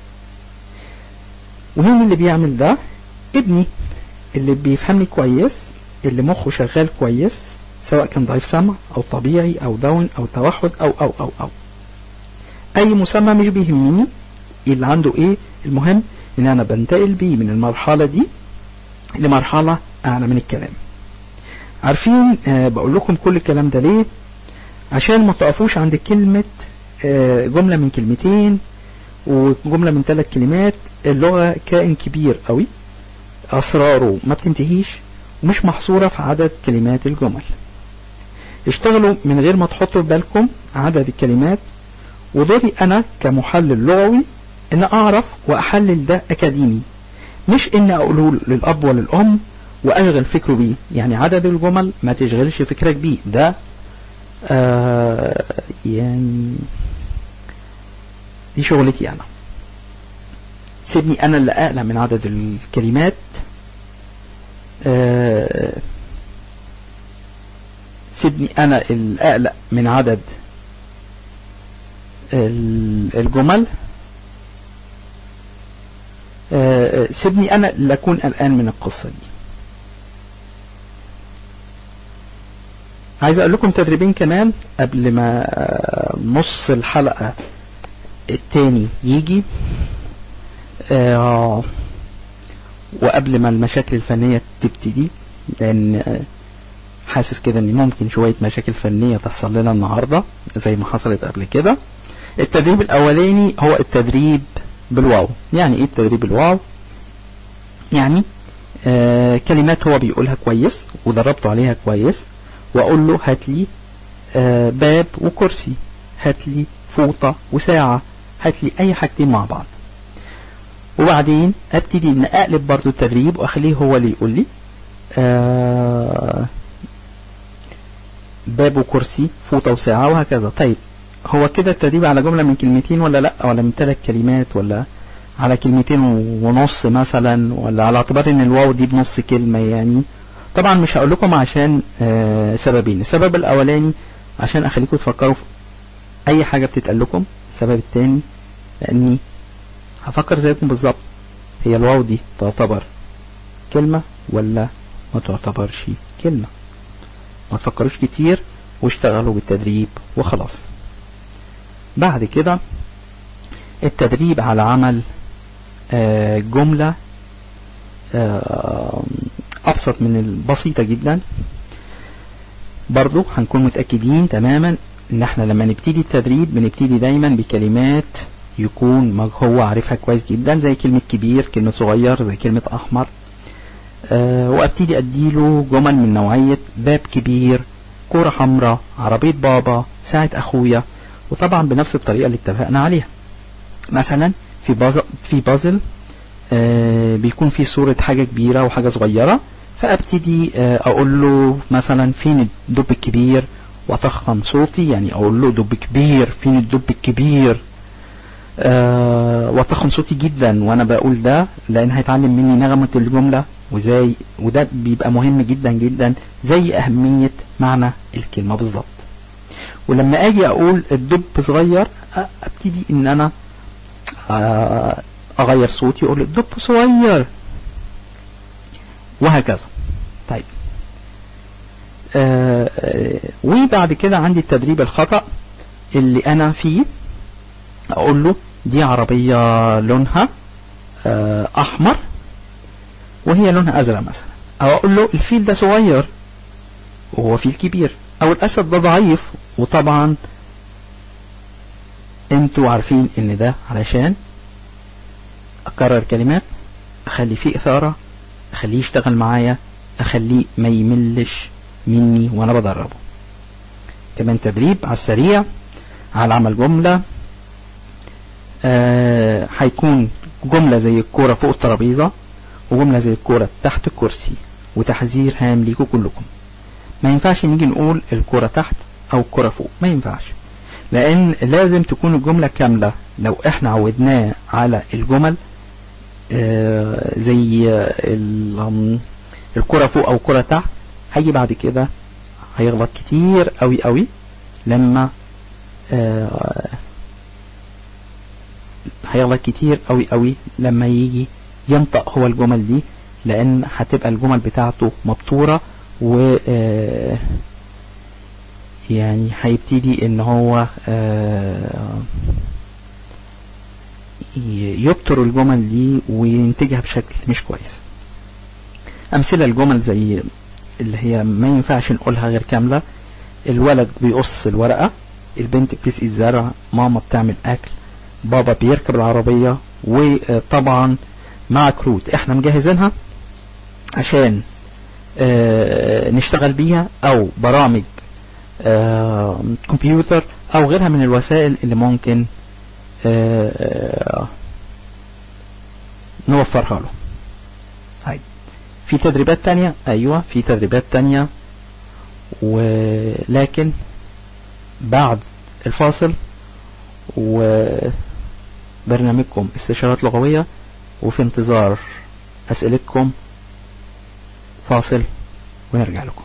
Speaker 2: ومين اللي بيعمل ده ابني اللي بيفهمني كويس اللي مخه شغال كويس سواء كان ضعيف سمع او طبيعي او داون او توحد او او او او اي مسمى مش بيهمني اللي عنده ايه المهم ان انا بنتقل بيه من المرحلة دي لمرحلة اعلى من الكلام عارفين آه بقول لكم كل الكلام ده ليه عشان ما تقفوش عند كلمة آه جملة من كلمتين وجملة من ثلاث كلمات اللغة كائن كبير قوي أسراره ما بتنتهيش ومش محصورة في عدد كلمات الجمل اشتغلوا من غير ما تحطوا في بالكم عدد الكلمات ودوري أنا كمحلل لغوي إن أعرف وأحلل ده أكاديمي مش إن أقوله للأب وللأم وأشغل فكره بيه يعني عدد الجمل ما تشغلش فكرك بيه ده آه يعني دي شغلتي أنا سيبني أنا اللي أقلق من عدد الكلمات آه سيبني أنا اللي أقلق من عدد الجمل آه سيبني أنا اللي أكون قلقان من القصة دي عايز اقول لكم تدريبين كمان قبل ما آه، نص الحلقة التاني يجي آه، وقبل ما المشاكل الفنية تبتدي لان آه، حاسس كده ان ممكن شوية مشاكل فنية تحصل لنا النهاردة زي ما حصلت قبل كده التدريب الاولاني هو التدريب بالواو يعني ايه التدريب الواو يعني آه كلمات هو بيقولها كويس ودربته عليها كويس واقول له هات لي آه باب وكرسي هات لي فوطة وساعة هات لي اي حاجتين مع بعض وبعدين ابتدي ان اقلب برضو التدريب واخليه هو اللي يقول لي آه باب وكرسي فوطة وساعة وهكذا طيب هو كده التدريب على جملة من كلمتين ولا لا ولا من ثلاث كلمات ولا على كلمتين ونص مثلا ولا على اعتبار ان الواو دي بنص كلمة يعني طبعا مش هقول لكم عشان آه سببين السبب الاولاني عشان اخليكم تفكروا في اي حاجة بتتقال لكم السبب الثاني لاني هفكر زيكم بالظبط هي الواو دي تعتبر كلمة ولا ما تعتبرش كلمة ما تفكروش كتير واشتغلوا بالتدريب وخلاص بعد كده التدريب على عمل آه، جملة آه، أبسط من البسيطة جدا برضو هنكون متأكدين تماما ان احنا لما نبتدي التدريب بنبتدي دايما بكلمات يكون مج- هو عارفها كويس جدا زي كلمة كبير كلمة صغير زي كلمة أحمر آه، وابتدي اديله جمل من نوعية باب كبير كورة حمراء عربية بابا ساعة اخويا وطبعا بنفس الطريقة اللي اتفقنا عليها مثلا في بازل في بازل آه بيكون في صورة حاجة كبيرة وحاجة صغيرة فابتدي آه اقول له مثلا فين الدب الكبير واتخن صوتي يعني اقول له دب كبير فين الدب الكبير آه واتخن صوتي جدا وانا بقول ده لان هيتعلم مني نغمة الجملة وزي وده بيبقى مهم جدا جدا زي اهمية معنى الكلمة بالظبط ولما اجي اقول الدب صغير أ- ابتدي ان انا آه، اغير صوتي اقول الدب صغير وهكذا طيب آه، آه، وبعد كده عندي التدريب الخطأ اللي انا فيه اقول له دي عربية لونها آه، احمر وهي لونها ازرق مثلا او اقول له الفيل ده صغير وهو فيل كبير او الاسد ده ضعيف وطبعا انتوا عارفين ان ده علشان اكرر كلمات اخلي فيه اثارة اخليه يشتغل معايا اخليه ما يملش مني وانا بدربه كمان تدريب على السريع على عمل جملة آه هيكون جملة زي الكورة فوق الترابيزة وجملة زي الكورة تحت الكرسي وتحذير هام ليكوا كلكم ما ينفعش نيجي نقول الكرة تحت او الكرة فوق ما ينفعش لان لازم تكون الجملة كاملة لو احنا عودناه على الجمل آه زي آه، ال- آم، الكرة فوق او الكرة تحت هيجي بعد كده هيغلط كتير قوي قوي لما آه هيغلط كتير قوي قوي لما يجي ينطق هو الجمل دي لان هتبقى الجمل بتاعته مبتورة و آه، يعني هيبتدي ان هو آه، ي- يبتر الجمل دي وينتجها بشكل مش كويس امثله الجمل زي اللي هي ما ينفعش نقولها غير كامله الولد بيقص الورقه البنت بتسقي الزرع ماما بتعمل اكل بابا بيركب العربيه وطبعا مع كروت احنا مجهزينها عشان آه، نشتغل بيها او برامج آه، كمبيوتر او غيرها من الوسائل اللي ممكن آه، آه، نوفرها له طيب في تدريبات تانية ايوه في تدريبات تانية ولكن بعد الفاصل وبرنامجكم استشارات لغوية وفي انتظار اسئلتكم فاصل ونرجع لكم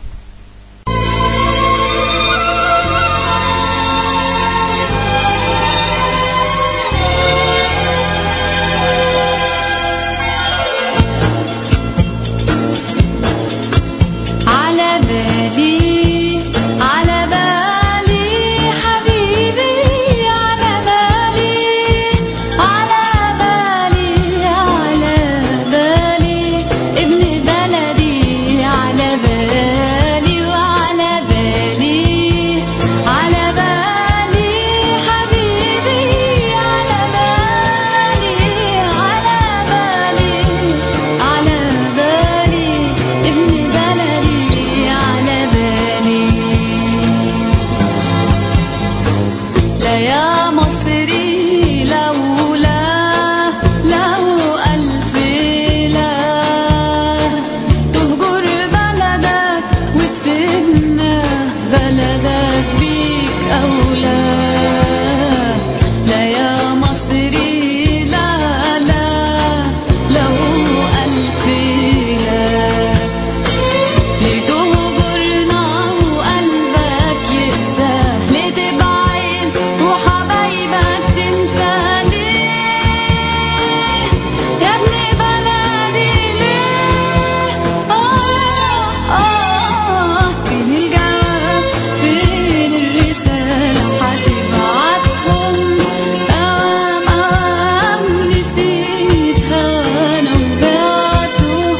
Speaker 4: على بالي وتسيبنا بلدك بيك أولى لا يا مصري لا لا لو ألف لا لتهجرنا وقلبك يقسى لتبعد وحبايبك تنسى ليه يا ابن بلدي ليه آه آه فين الجواب فين الرسالة هتبعتهم أوام أوام نسيتها أنا وبعته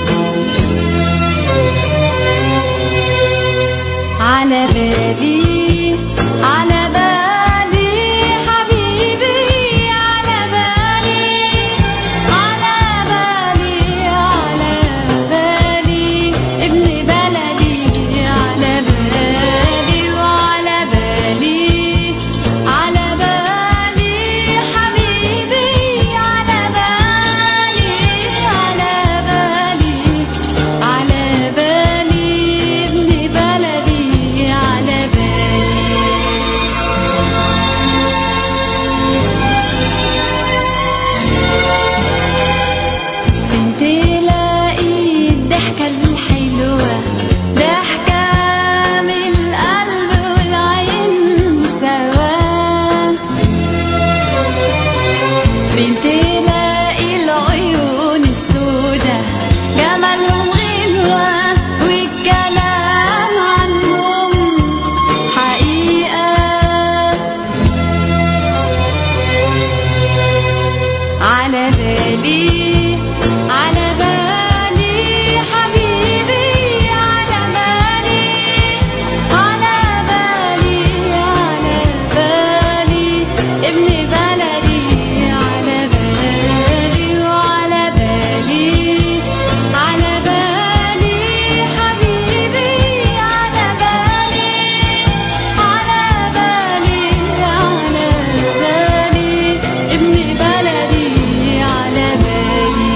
Speaker 4: على بالي على بالي حبيبي على بالي على بالي على بالي ابن بلدي على بالي وعلى بالي على بالي حبيبي على بالي على بالي على بالي ابن بلدي على بالي فين تلاقي الضحكة الحلوة ضحكة من القلب والعين سوا فين تلاقي العيون السودة جمالهم غنوة والكلام عنهم حقيقة على بالي على بالي حبيبي على بالي على بالي على بالي ابن بلدي على بالي وعلى بالي على بالي حبيبي على بالي على بالي على بالي ابن بلدي على بالي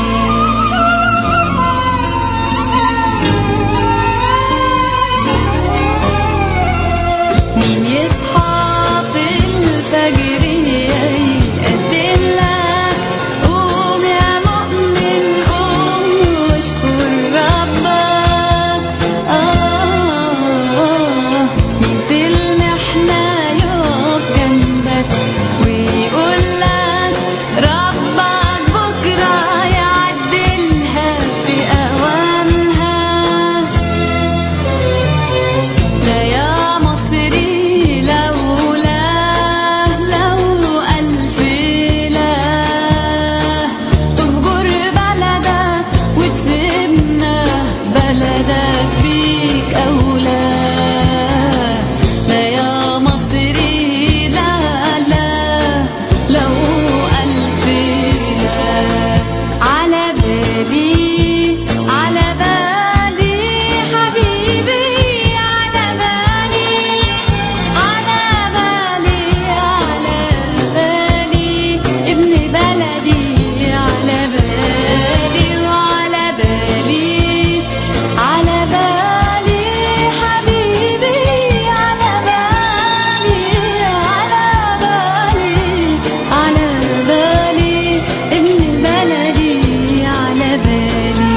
Speaker 4: مين يصحى في الفجر يقدم لك قوم يا مؤمن قوم واشكر ربك آه مين في المحنة يقف جنبك ويقول لك ربك بكرة يعدلها في أوامها لا يا مصري لولا لو ألف لا تهجر بلدك وتسيبنا بلدك بيك أولى لا يا مصري لا لا لو ألف لا على بالي على بالي حبيبي على بالي على بالي على بالي ابن بلدي على بالي وعلى بالي على بالي حبيبي على بالي على بالي على بالي ابن بلدي على بالي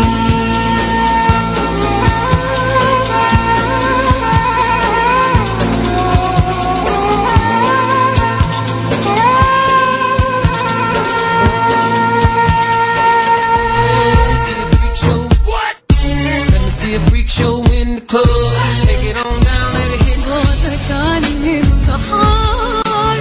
Speaker 5: freak show. What? Let me see a freak show in the club. Take it on down, let it hit.
Speaker 4: صوتك عني انتحار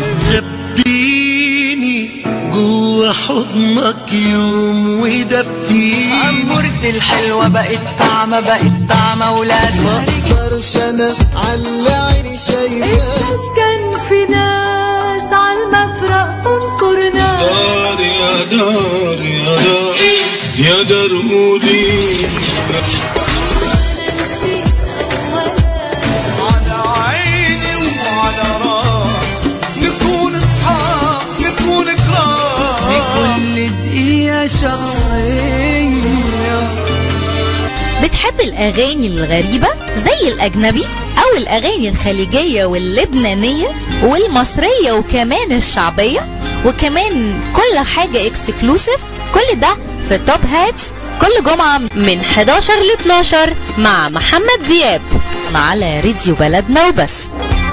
Speaker 3: دبيني جوا حضنك يوم ودفيني
Speaker 6: عمورتي الحلوة بقت طعمة بقت طعمة ولازمة
Speaker 3: مقدرش انا على عيني شايفاك
Speaker 4: كان في ناس عالمفرق تنطرنا
Speaker 3: دار يا دار يا دار يا دار قولي على عيني وعلى راسي نكون اصحاب نكون كرام في كل دقيقة شخصية
Speaker 1: بتحب الأكل الأغاني الغريبة زي الأجنبي أو الأغاني الخليجية واللبنانية والمصرية وكمان الشعبية وكمان كل حاجة اكسكلوسيف كل ده في توب هاتس كل جمعة من 11 ل 12 مع محمد دياب على راديو بلدنا وبس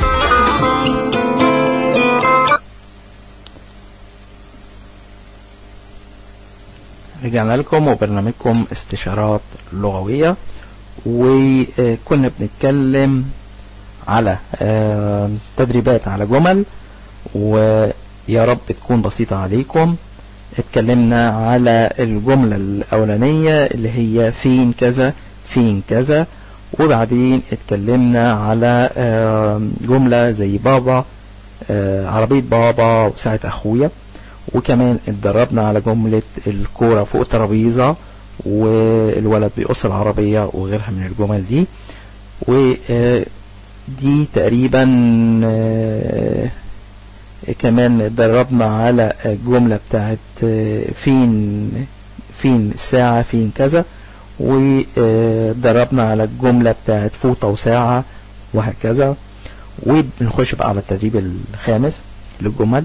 Speaker 2: رجعنا لكم وبرنامجكم استشارات لغوية وكنا بنتكلم على آه، تدريبات على جمل ويا رب تكون بسيطة عليكم اتكلمنا على الجملة الأولانية اللي هي فين كذا فين كذا وبعدين اتكلمنا على آه، جملة زي بابا آه، عربية بابا وساعة أخويا وكمان اتدربنا على جملة الكورة فوق الترابيزة والولد بيقص العربية وغيرها من الجمل دي ودي تقريبا آه، كمان اتدربنا على الجملة بتاعت آه، فين فين الساعة فين كذا واتدربنا على الجملة بتاعت فوطة وساعة وهكذا وبنخش بقى على التدريب الخامس للجمل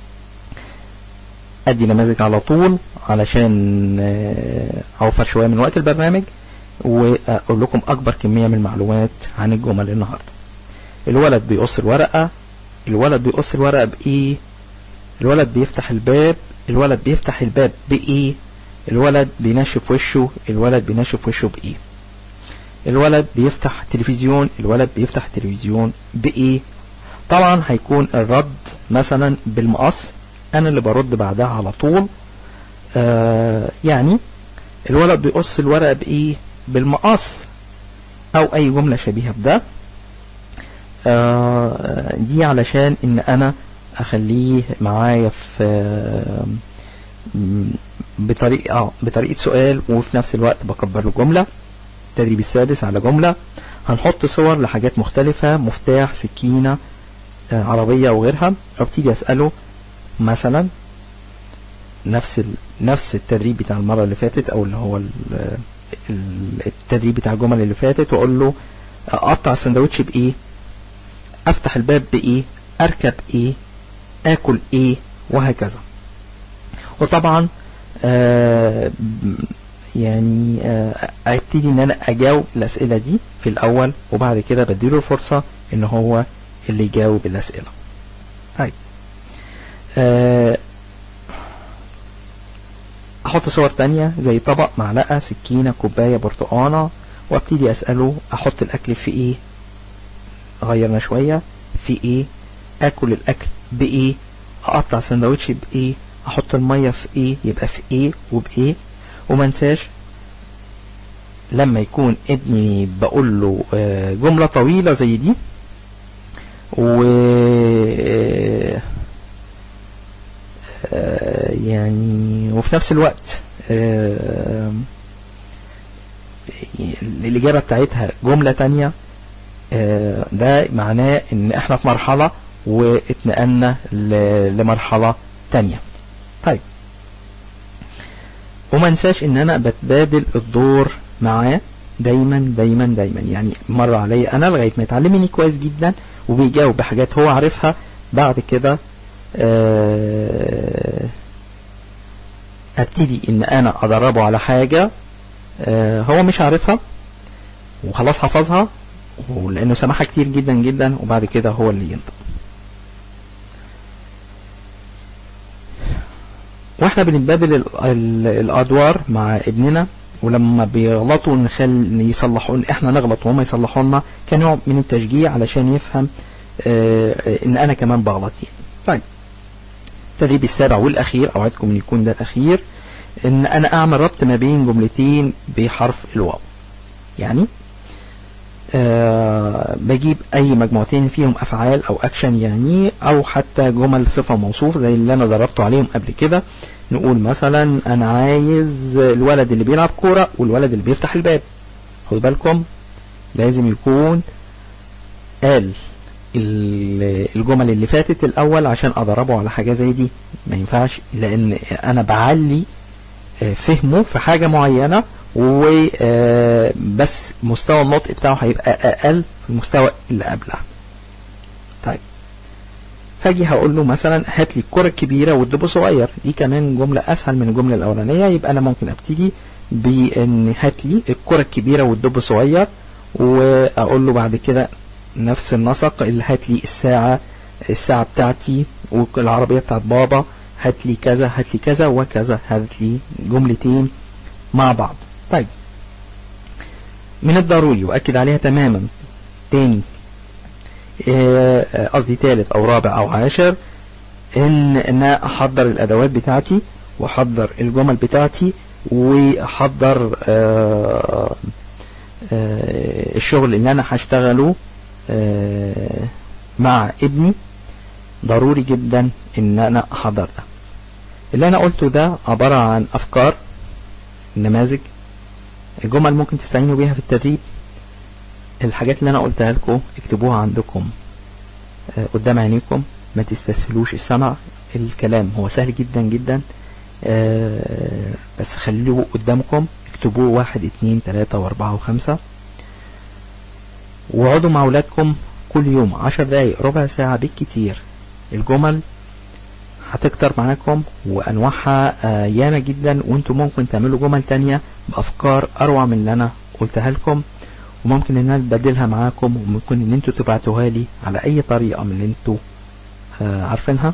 Speaker 2: ادي نماذج على طول علشان آه، اوفر شويه من وقت البرنامج واقول لكم اكبر كميه من المعلومات عن الجمل النهارده الولد بيقص الورقه الولد بيقص الورقه بايه الولد بيفتح الباب الولد بيفتح الباب بايه الولد بينشف وشه الولد بينشف وشه بايه الولد بيفتح تلفزيون الولد بيفتح تلفزيون بايه طبعا هيكون الرد مثلا بالمقص انا اللي برد بعدها على طول آه يعني الولد بيقص الورقه بايه بالمقص او اي جمله شبيهه بده آه دي علشان ان انا اخليه معايا في آه م- بطريقه بطريقه سؤال وفي نفس الوقت بكبر له جمله التدريب السادس على جمله هنحط صور لحاجات مختلفه مفتاح سكينه آه عربيه وغيرها وابتدي اساله مثلا نفس ال... نفس التدريب بتاع المره اللي فاتت او اللي هو ال... ال- التدريب بتاع الجمل اللي فاتت واقول له اقطع السندوتش بايه افتح الباب بايه اركب ايه اكل ايه وهكذا وطبعا آه ب- يعني آه ابتدي ان انا اجاوب الاسئله دي في الاول وبعد كده بديله الفرصه ان هو اللي يجاوب الاسئله طيب آه، احط صور تانية زي طبق معلقة سكينة كوباية برتقانة وابتدي اسأله احط الاكل في ايه غيرنا شوية في ايه اكل الاكل بايه اقطع سندوتش بايه احط المية في ايه يبقى في ايه وبايه وما انساش لما يكون ابني بقول له آه، جملة طويلة زي دي و آه، آه، يعني وفي نفس الوقت آه، الإجابة بتاعتها جملة تانية آه، ده معناه إن إحنا في مرحلة واتنقلنا ل- لمرحلة تانية طيب وما انساش إن أنا بتبادل الدور معاه دايما دايما دايما يعني مر عليا أنا لغاية ما يتعلمني كويس جدا وبيجاوب بحاجات هو عارفها بعد كده آه، ابتدي ان انا ادربه على حاجة آه، هو مش عارفها وخلاص حفظها ولانه سمعها كتير جدا جدا وبعد كده هو اللي ينطق واحنا بنتبادل ال- ال- الادوار مع ابننا ولما بيغلطوا نخل يصلحوا احنا نغلط وهم يصلحوا لنا كنوع من التشجيع علشان يفهم آه، ان انا كمان بغلط يعني طيب التدريب السابع والاخير اوعدكم ان يكون ده الاخير ان انا اعمل ربط ما بين جملتين بحرف الواو يعني آه بجيب اي مجموعتين فيهم افعال او اكشن يعني او حتى جمل صفه موصوف زي اللي انا دربته عليهم قبل كده نقول مثلا انا عايز الولد اللي بيلعب كوره والولد اللي بيفتح الباب خدوا بالكم لازم يكون قال ال- الجمل اللي فاتت الاول عشان ادربه على حاجه زي دي ما ينفعش لان انا بعلي آه، فهمه في حاجه معينه وبس مستوى النطق بتاعه هيبقى اقل من المستوى اللي قبلها طيب فاجي هقول له مثلا هات لي الكرة الكبيرة والدب صغير دي كمان جملة اسهل من الجملة الاولانية يبقى انا ممكن ابتدي بان هات لي الكرة الكبيرة والدب صغير واقول له بعد كده نفس النسق اللي هات لي الساعة الساعة بتاعتي والعربية بتاعت بابا هات لي كذا هات لي كذا وكذا هات لي جملتين مع بعض طيب من الضروري وأكد عليها تماما تاني آه، آه، قصدي تالت أو رابع أو عاشر إن إن أنا أحضر الأدوات بتاعتي وأحضر الجمل بتاعتي وأحضر آه، آه، الشغل اللي أنا هشتغله آه، مع ابني ضروري جدا إن أنا أحضر ده اللي أنا قلته ده عبارة عن أفكار نماذج جمل ممكن تستعينوا بيها في التدريب الحاجات اللي انا قلتها لكم اكتبوها عندكم آه، قدام عينيكم ما تستسهلوش السمع الكلام هو سهل جدا جدا آه، بس خلوه قدامكم اكتبوه واحد اتنين تلاتة واربعة وخمسة واقعدوا مع اولادكم كل يوم عشر دقايق ربع ساعة بالكتير الجمل هتكتر معاكم وانواعها آه، ياما جدا وانتم ممكن تعملوا جمل تانية بافكار اروع من اللي انا قلتها لكم وممكن ان انا ابدلها معاكم وممكن ان انتوا تبعتوها لي على اي طريقة من اللي انتوا آه، عارفينها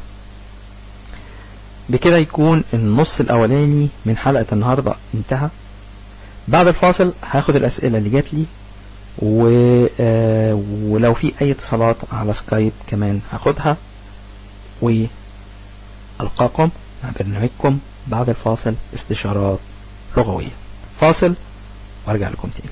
Speaker 2: بكده يكون النص الاولاني من حلقة النهاردة انتهى بعد الفاصل هاخد الاسئلة اللي جات لي و... آه، ولو في اي اتصالات على سكايب كمان هاخدها والقاكم مع برنامجكم بعد الفاصل استشارات لغوية فاصل وارجع لكم تاني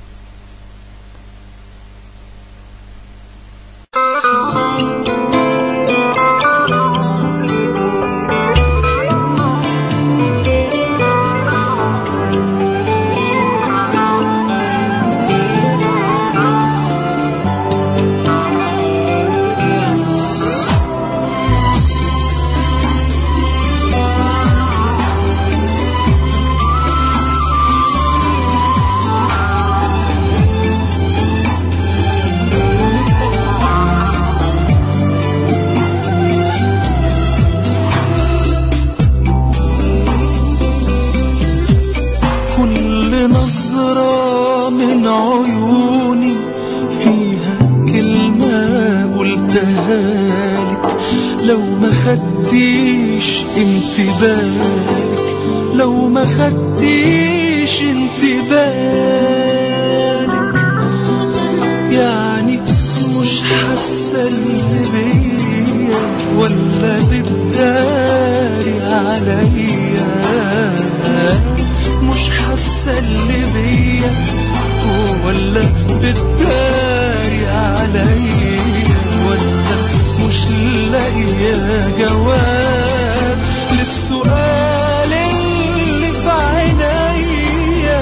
Speaker 3: كل نظرة من عيوني فيها كلمة قلتها لك لو ما خدتيش انتباهك لو ما خدتيش انتباهك يعني مش حاسة اللي بيا ولا بتداري عليا مش حاسة اللي بيا ولا بتداري عليا ولا مش لاقية جواب للسؤال اللي في عينيا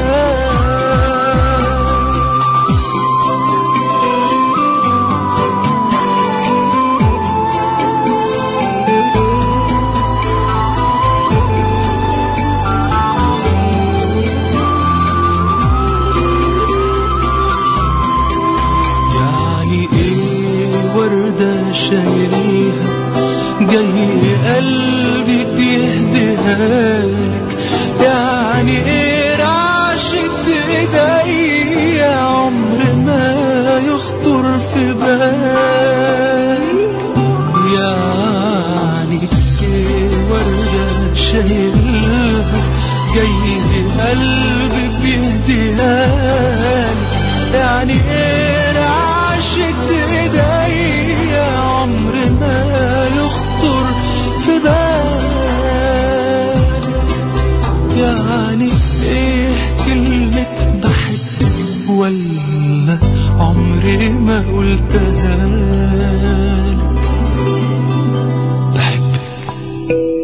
Speaker 3: يعني ايه وردة شايلها جاي قلبي بيهديها لك يعني ايه رعشة ايديا عمر ما يخطر في بالي يعني ايه وردة شايلها جاي قلبي بيهديها لك يعني ايه رعشة ايديا عمر ما يخطر في بالي يعني ايه كلمة بحبك ولا عمري ما قلتها لك بحبك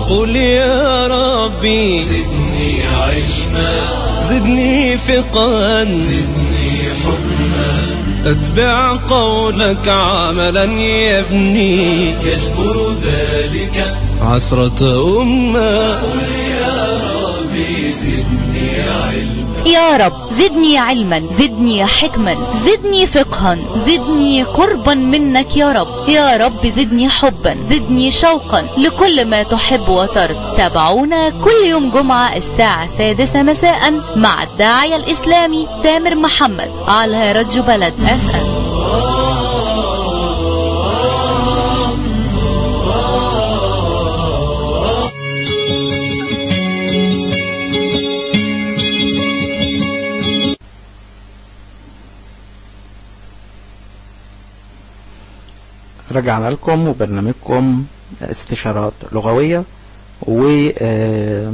Speaker 5: وقل يا ربي
Speaker 3: زدني علما
Speaker 5: زدني فقها
Speaker 3: زدني حكما
Speaker 5: اتبع قولك عملا يبني
Speaker 3: يجبر ذلك
Speaker 5: عثرة أمة
Speaker 3: ربي زدني علما
Speaker 1: يا رب زدني علما زدني حكما زدني فقها زدني قربا منك يا رب يا رب زدني حبا زدني شوقا لكل ما تحب وترضى تابعونا كل يوم جمعة الساعة السادسة مساء مع الداعية الإسلامي تامر محمد على راديو بلد اف ام
Speaker 2: رجعنا لكم وبرنامجكم استشارات لغوية و آه،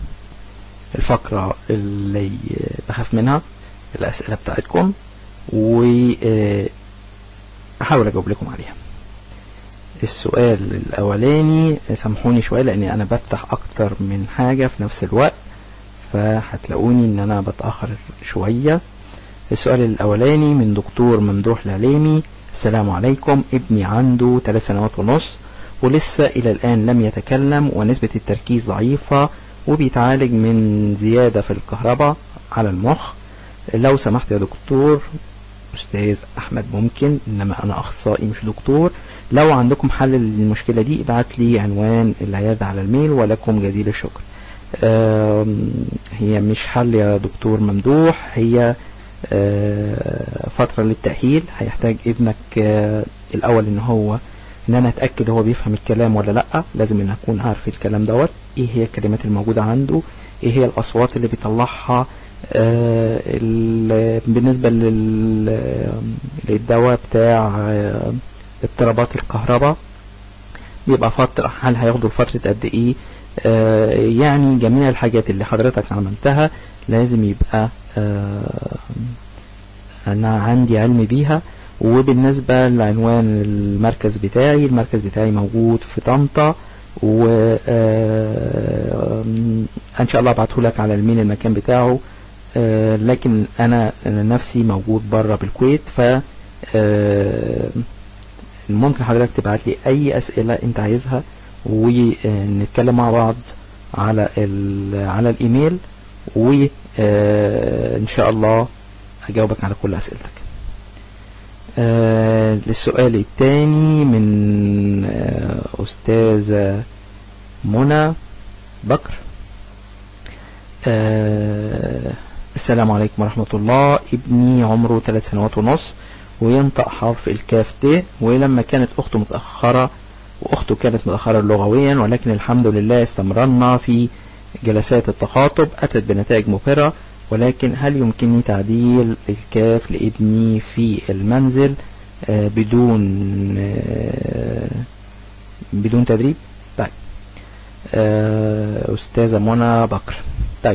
Speaker 2: الفقرة اللي بخاف منها الأسئلة بتاعتكم و آه، أحاول أجاوب لكم عليها السؤال الأولاني سامحوني شوية لأني أنا بفتح أكتر من حاجة في نفس الوقت فهتلاقوني إن أنا بتأخر شوية السؤال الأولاني من دكتور ممدوح العليمي السلام عليكم ابني عنده ثلاث سنوات ونص ولسه إلى الآن لم يتكلم ونسبة التركيز ضعيفة وبيتعالج من زيادة في الكهرباء على المخ لو سمحت يا دكتور أستاذ أحمد ممكن إنما أنا أخصائي مش دكتور لو عندكم حل للمشكلة دي ابعت لي عنوان العيادة على الميل ولكم جزيل الشكر آم، هي مش حل يا دكتور ممدوح هي آه، فترة للتأهيل هيحتاج ابنك آه، الأول إن هو إن أنا أتأكد هو بيفهم الكلام ولا لأ لازم إن أكون عارف الكلام دوت إيه هي الكلمات الموجودة عنده إيه هي الأصوات اللي بيطلعها آه، ال- بالنسبة لل- للدواء بتاع آه، اضطرابات الكهرباء بيبقى فترة هل هياخدوا فترة قد إيه آه، يعني جميع الحاجات اللي حضرتك عملتها لازم يبقى آه، انا عندي علم بيها وبالنسبة لعنوان المركز بتاعي المركز بتاعي موجود في طنطا و آه، ان شاء الله ابعته لك على الميل المكان بتاعه آه، لكن انا أنا نفسي موجود بره بالكويت ف آه، ممكن حضرتك تبعت لي اي اسئله انت عايزها ونتكلم مع بعض على ال- على الايميل وان شاء الله هجاوبك على كل اسئلتك آه، للسؤال الثاني من آه، استاذه منى بكر آه، السلام عليكم ورحمة الله ابني عمره ثلاث سنوات ونص وينطق حرف الكاف ت ولما كانت أخته متأخرة وأخته كانت متأخرة لغويا ولكن الحمد لله استمرنا في جلسات التخاطب أتت بنتائج مبهرة ولكن هل يمكنني تعديل الكاف لابني في المنزل آه، بدون آه، بدون تدريب طيب آه، أستاذة منى بكر طيب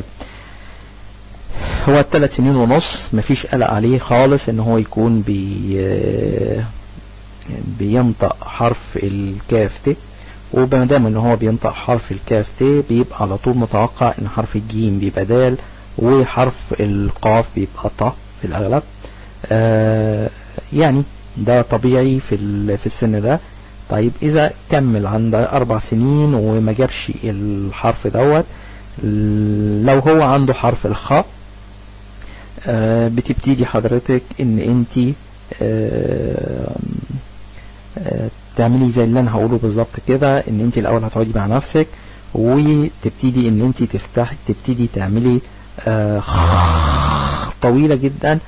Speaker 2: هو الثلاث سنين ونص مفيش قلق عليه خالص ان هو يكون بي آه، بينطق حرف الكاف ت وما دام ان هو بينطق حرف الكاف ت بيبقى على طول متوقع ان حرف الجيم بيبقى دال وحرف القاف بيبقى ط في الاغلب آه يعني ده طبيعي في ال- في السن ده طيب اذا كمل عند اربع سنين وما جابش الحرف دوت لو هو عنده حرف الخاء آه، بتبتدي حضرتك ان انت تعملي زي اللي انا هقوله بالظبط كده ان انت الاول هتقعدي مع نفسك وتبتدي ان انت تفتحي تبتدي تعملي آه، طويلة جدا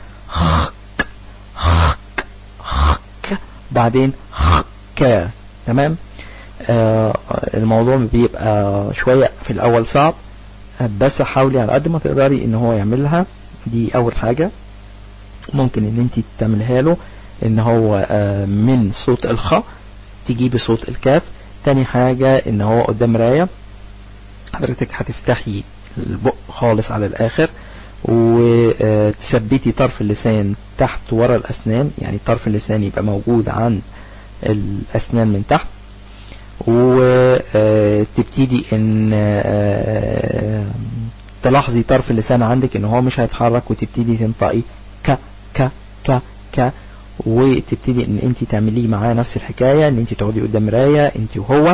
Speaker 2: بعدين ك تمام آه الموضوع بيبقى شوية في الأول صعب آه، بس حاولي على قد ما تقدري ان هو يعملها دي أول حاجة ممكن ان انت تعملها له ان هو آه من صوت الخاء تجيبي صوت الكاف تاني حاجة ان هو قدام مراية حضرتك هتفتحي البق خالص على الاخر وتثبتي طرف اللسان تحت ورا الاسنان يعني طرف اللسان يبقى موجود عند الاسنان من تحت وتبتدي ان آه، تلاحظي طرف اللسان عندك ان هو مش هيتحرك وتبتدي تنطقي ك ك ك ك وتبتدي ان انت تعمليه معاه نفس الحكايه ان انت تقعدي قدام مرايه انت وهو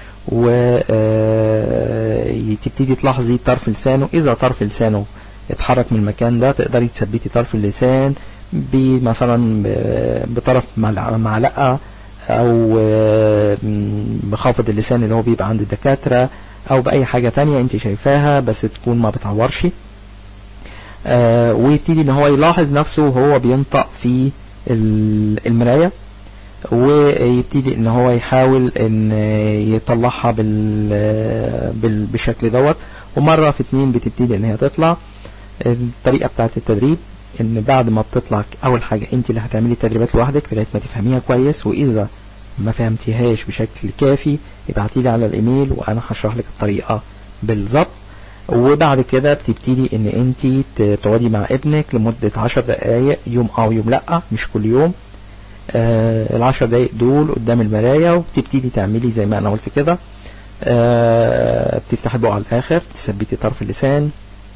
Speaker 2: وتبتدي تلاحظي طرف لسانه اذا طرف لسانه اتحرك من المكان ده تقدري تثبتي طرف اللسان بمثلا ب- بطرف معلقه معلقة او آه، م- بخافض اللسان اللي هو بيبقى عند الدكاترة او باي حاجة تانية انت شايفاها بس تكون ما بتعورش آه، ويبتدي ان هو يلاحظ نفسه وهو بينطق في ال- المراية ويبتدي ان هو يحاول ان يطلعها بال بال- بالشكل دوت ومرة في اتنين بتبتدي ان هي تطلع الطريقة بتاعت التدريب ان بعد ما بتطلع اول حاجة انت اللي هتعملي التدريبات لوحدك لغاية ما تفهميها كويس واذا ما فهمتيهاش بشكل كافي ابعتيلي على الايميل وانا هشرح لك الطريقة بالظبط وبعد كده بتبتدي ان انت تقعدي مع ابنك لمدة عشر دقايق يوم او يوم لا مش كل يوم آه العشر دقايق دول قدام المراية وبتبتدي تعملي زي ما انا قلت كده آه بتفتحي البق على الاخر تثبتي طرف اللسان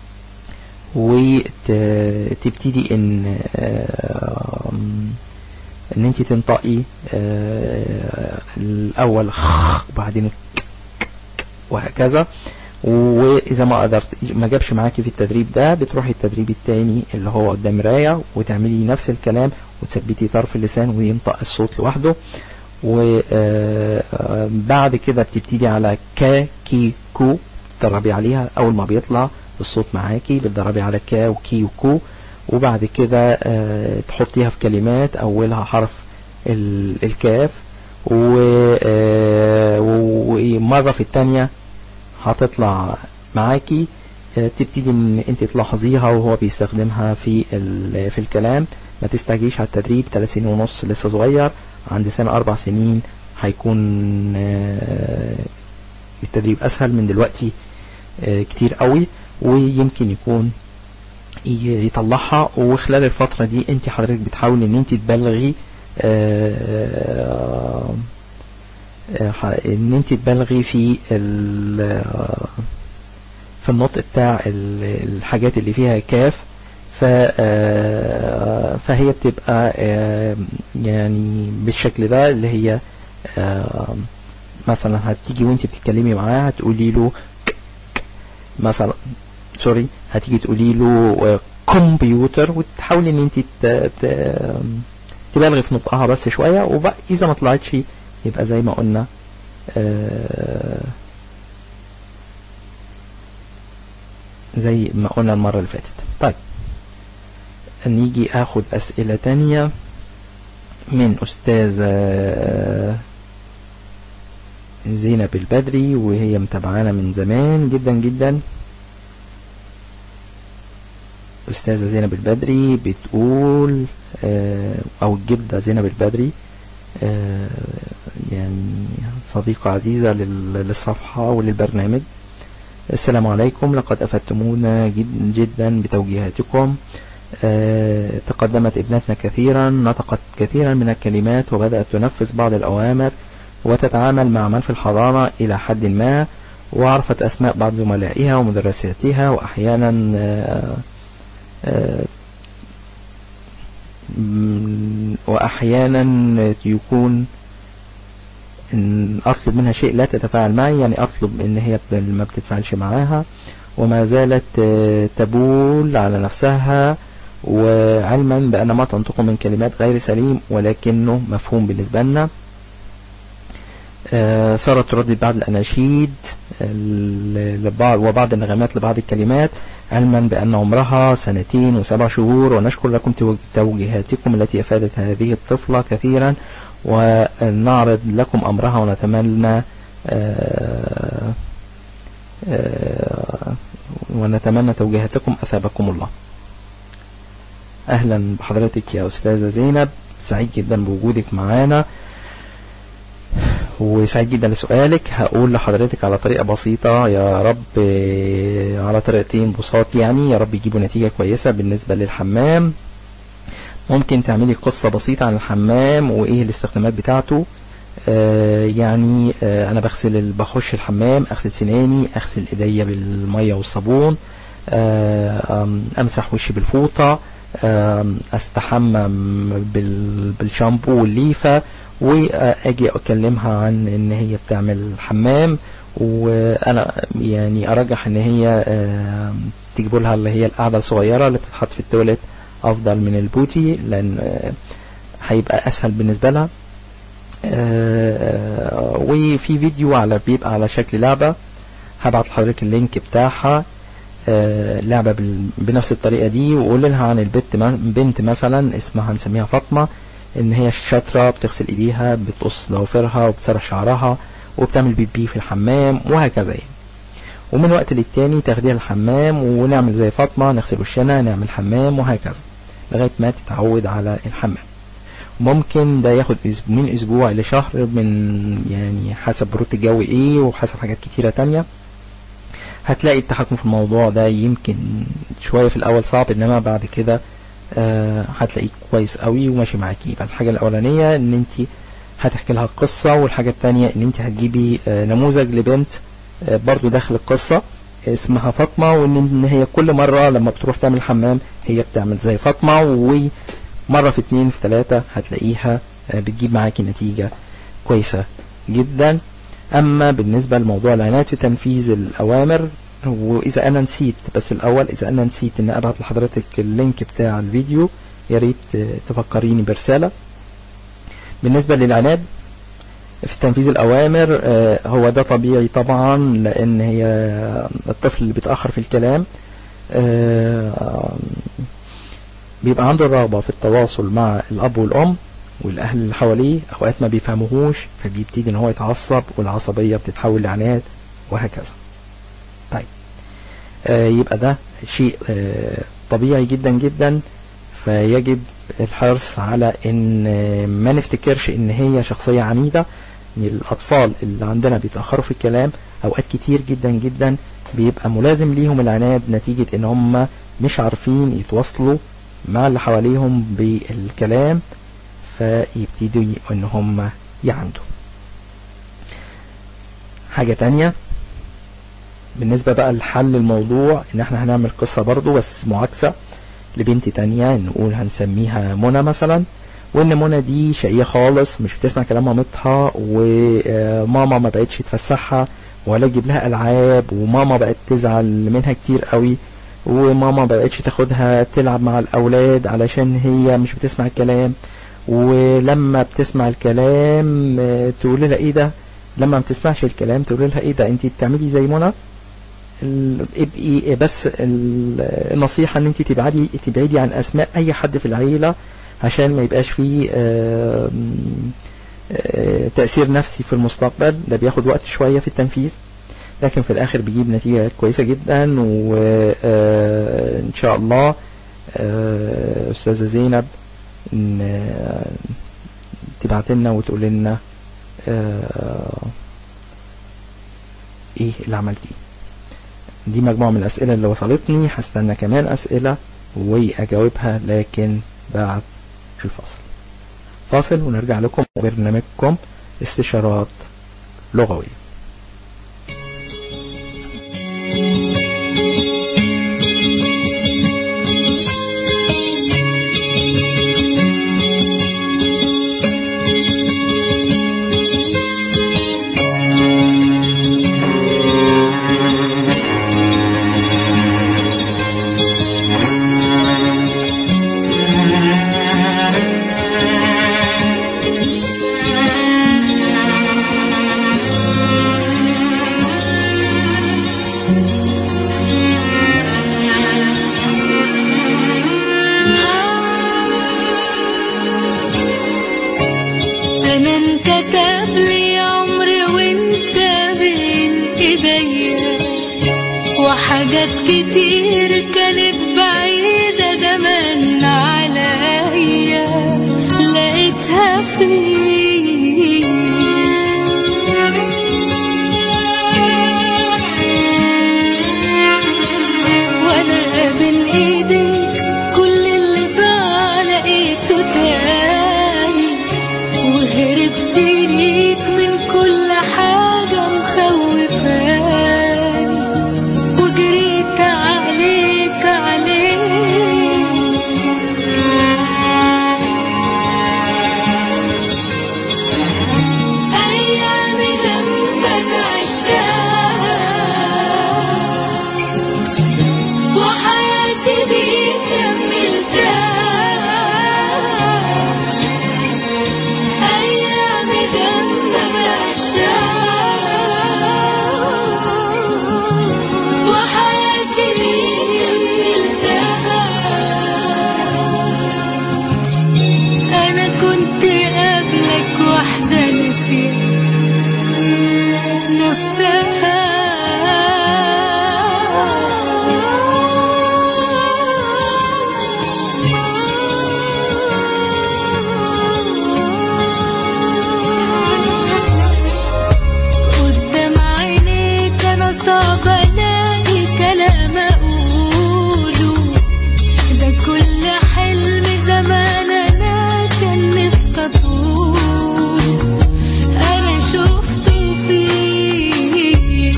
Speaker 2: وتبتدي ان آه ان انت تنطقي آه الاول خ وبعدين ك- ك- وهكذا واذا ما قدرت ما جابش معاكي في التدريب ده بتروحي التدريب التاني اللي هو قدام مرايه وتعملي نفس الكلام وتثبتي طرف اللسان وينطق الصوت لوحده وبعد كده بتبتدي على كا كي كو تدربي عليها اول ما بيطلع الصوت معاكي بتدربي على كا وكي وكو وبعد كده آه، تحطيها في كلمات اولها حرف ال- الكاف و- آه، ومرة في التانية هتطلع معاكي آه، تبتدي ان انت تلاحظيها وهو بيستخدمها في ال- في الكلام ما تستعجيش على التدريب ثلاث سنين ونص لسه صغير عند سنة اربع سنين هيكون آه، التدريب اسهل من دلوقتي آه، كتير قوي ويمكن يكون ي- يطلعها وخلال الفترة دي انت حضرتك بتحاولي ان انت تبلغي آه، آه، ح- ان انت تبلغي في ال- في النطق بتاع ال- الحاجات اللي فيها كاف ف آه، فهي بتبقى آه، يعني بالشكل ده اللي هي آه، مثلا هتيجي وانت بتتكلمي معاه هتقولي له ك- ك- مثلا سوري هتيجي تقولي له آه، كمبيوتر وتحاولي ان انت ت- ت- تبالغي في نطقها بس شويه وبقى اذا ما طلعتش يبقى زي ما قلنا آه، زي ما قلنا المره اللي فاتت طيب نيجي اخد اسئله تانية من استاذه زينب البدري وهي متابعانا من زمان جدا جدا أستاذة زينب البدري بتقول آه، أو الجدة زينب البدري آه، يعني صديقة عزيزة لل- للصفحة وللبرنامج السلام عليكم لقد أفدتمونا جد جدا بتوجيهاتكم آه، تقدمت ابنتنا كثيرا نطقت كثيرا من الكلمات وبدأت تنفذ بعض الأوامر وتتعامل مع من في الحضانة إلى حد ما وعرفت أسماء بعض زملائها ومدرساتها وأحيانا آه، آه، م- وأحيانا يكون إن أطلب منها شيء لا تتفاعل معي يعني أطلب إن هي ب- ما بتتفاعلش معاها وما زالت آه، تبول على نفسها وعلما بأن ما تنطق من كلمات غير سليم ولكنه مفهوم بالنسبة لنا آه، صارت تردد بعض الأناشيد ال- لبعض وبعض النغمات لبعض الكلمات علما بأن عمرها سنتين وسبع شهور ونشكر لكم تو- توجيهاتكم التي أفادت هذه الطفلة كثيرا ونعرض لكم أمرها ونتمنى آه، آه، ونتمنى توجيهاتكم أثابكم الله أهلا بحضرتك يا أستاذة زينب سعيد جدا بوجودك معانا وسعيد جدا لسؤالك هقول لحضرتك على طريقة بسيطة يا رب آه، على طريقتين بساط يعني يا رب يجيبوا نتيجة كويسة بالنسبة للحمام ممكن تعملي قصة بسيطة عن الحمام وإيه الاستخدامات بتاعته آه، يعني آه، انا بغسل ال- بخش الحمام اغسل سناني اغسل ايديا بالميه والصابون آه، آم، امسح وشي بالفوطه آم، استحمى بال- بالشامبو والليفه واجي اكلمها عن ان هي بتعمل حمام وانا يعني ارجح ان هي آم، تجيبوا لها اللي هي القعده الصغيره اللي بتتحط في التواليت افضل من البوتي لان آه، هيبقى اسهل بالنسبه لها آه، وفي فيديو على بيبقى على شكل لعبة هبعت لحضرتك اللينك بتاعها آه، لعبة بال- بنفس الطريقة دي وقول لها عن البنت ما- بنت مثلا اسمها هنسميها فاطمة ان هي شاطرة بتغسل ايديها بتقص ضوافرها وبتسرح شعرها وبتعمل بيبي في الحمام وهكذا يعني ومن وقت للتاني تاخديها الحمام ونعمل زي فاطمة نغسل وشنا نعمل حمام وهكذا لغاية ما تتعود على الحمام ممكن ده ياخد أسبوع من اسبوع لشهر من يعني حسب برودة الجو ايه وحسب حاجات كتيرة تانية هتلاقي التحكم في الموضوع ده يمكن شوية في الاول صعب انما بعد كده آه هتلاقيه كويس قوي وماشي معاكي يبقى الحاجة الاولانية ان انت هتحكي لها القصة والحاجة التانية ان انت هتجيبي آه نموذج لبنت آه برضو داخل القصة اسمها فاطمة وان إن هي كل مرة لما بتروح تعمل حمام هي بتعمل زي فاطمة ومرة في اتنين في تلاتة هتلاقيها آه، بتجيب معاكي نتيجة كويسة جدا اما بالنسبة لموضوع العناية في تنفيذ الاوامر واذا انا نسيت بس الاول اذا انا نسيت ان ابعت لحضرتك اللينك بتاع الفيديو يا ريت آه، تفكريني برسالة بالنسبة للعناد في تنفيذ الأوامر آه، هو ده طبيعي طبعا لأن هي الطفل اللي بيتأخر في الكلام آه، بيبقى عنده الرغبة في التواصل مع الأب والأم والأهل اللي حواليه أوقات ما بيفهموهوش فبيبتدي إن هو يتعصب والعصبية بتتحول لعناد وهكذا طيب آه، يبقى ده شيء آه، طبيعي جدا جدا فيجب الحرص على ان آه، ما نفتكرش ان هي شخصية عنيدة ان الاطفال اللي عندنا بيتأخروا في الكلام اوقات كتير جدا جدا بيبقى ملازم ليهم العناد نتيجة ان هم مش عارفين يتواصلوا مع اللي حواليهم بالكلام فيبتدوا ان هم يعندوا حاجة تانية بالنسبة بقى لحل الموضوع ان احنا هنعمل قصة برضو بس معاكسة لبنت تانية نقول هنسميها منى مثلا وان منى دي شقية خالص مش بتسمع كلام مامتها وماما ما بقتش تفسحها ولا تجيب لها العاب وماما بقت تزعل منها كتير قوي وماما ما بقتش تاخدها تلعب مع الاولاد علشان هي مش بتسمع الكلام ولما بتسمع الكلام آه، تقول لها ايه ده لما ما بتسمعش الكلام تقول لها ايه ده انت بتعملي زي منى ال- ابقي بس ال- النصيحة ان انت تبعدي تبعدي عن اسماء اي حد في العيلة عشان ما يبقاش فيه آم، آه، تأثير نفسي في المستقبل ده بياخد وقت شوية في التنفيذ لكن في الاخر بيجيب نتيجة كويسة جدا وان شاء الله آه، استاذة زينب ان آه، تبعت لنا وتقول لنا آه، ايه اللي عملتيه دي مجموعة من الأسئلة اللي وصلتني هستنى كمان أسئلة وأجاوبها لكن بعد الفاصل فاصل ونرجع لكم برنامجكم استشارات لغوية
Speaker 4: انا انكتب لي عمري وانت بين ايديا وحاجات كتير كانت بعيدة زمان عليا لقيتها فيك وانا بين ايديك كل اللي ضاع لقيته تاني وهربت ليه قدام عينيك انا صعب الاقي كلام اقوله ده كل حلم زمان انا كان نفسي اطول انا شفته فيك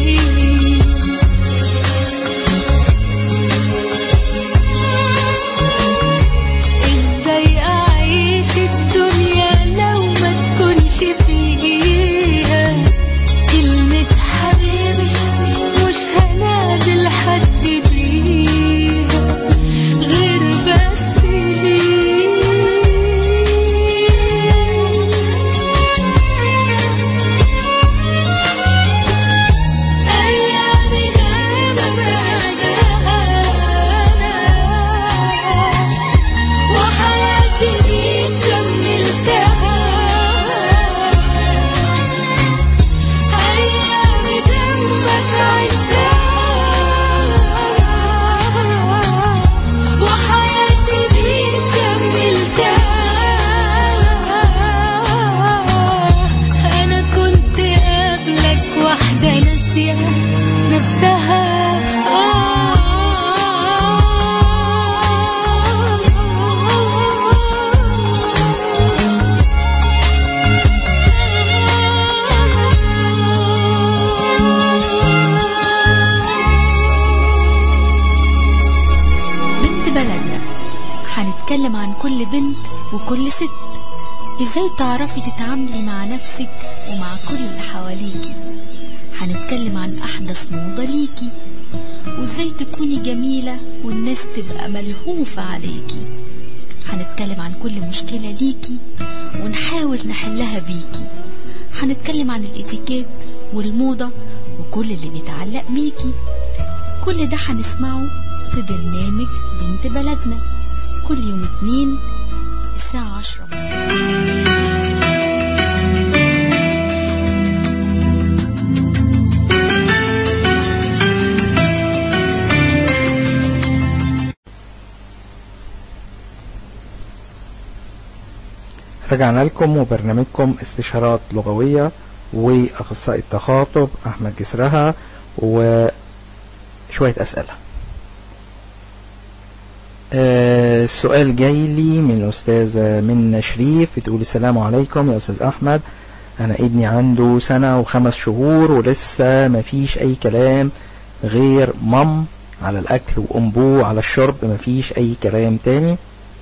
Speaker 4: ازاي اعيش الدنيا لو ما تكونش فيها كلمة حبيبي مش هنادي لحد بيها غير بس أيامي جابها وحياتي بيك كملتها أيامي جنبك عشتها وحياتي بيك كملتها أنا كنت قبلك واحدة ناسية نفسها
Speaker 1: بنت بلدنا هنتكلم عن كل بنت وكل ست ازاي تعرفي تتعاملي مع نفسك ومع كل اللي حواليكي هنتكلم عن احدث موضة ليكي وازاي تكوني جميلة والناس تبقى ملهوفة عليكي هنتكلم عن كل مشكلة ليكي ونحاول نحلها بيكي هنتكلم عن الاتيكيت والموضة وكل اللي بيتعلق بيكي كل ده هنسمعه في برنامج بنت بلدنا كل يوم اتنين الساعة عشرة مساء
Speaker 2: رجعنا لكم وبرنامجكم استشارات لغوية وأخصائي التخاطب أحمد جسرها وشوية أسئلة آه، السؤال جاي لي من الأستاذة منى شريف بتقول السلام عليكم يا أستاذ أحمد أنا ابني عنده سنة وخمس شهور ولسه مفيش أي كلام غير مام على الأكل وأمبو على الشرب مفيش أي كلام تاني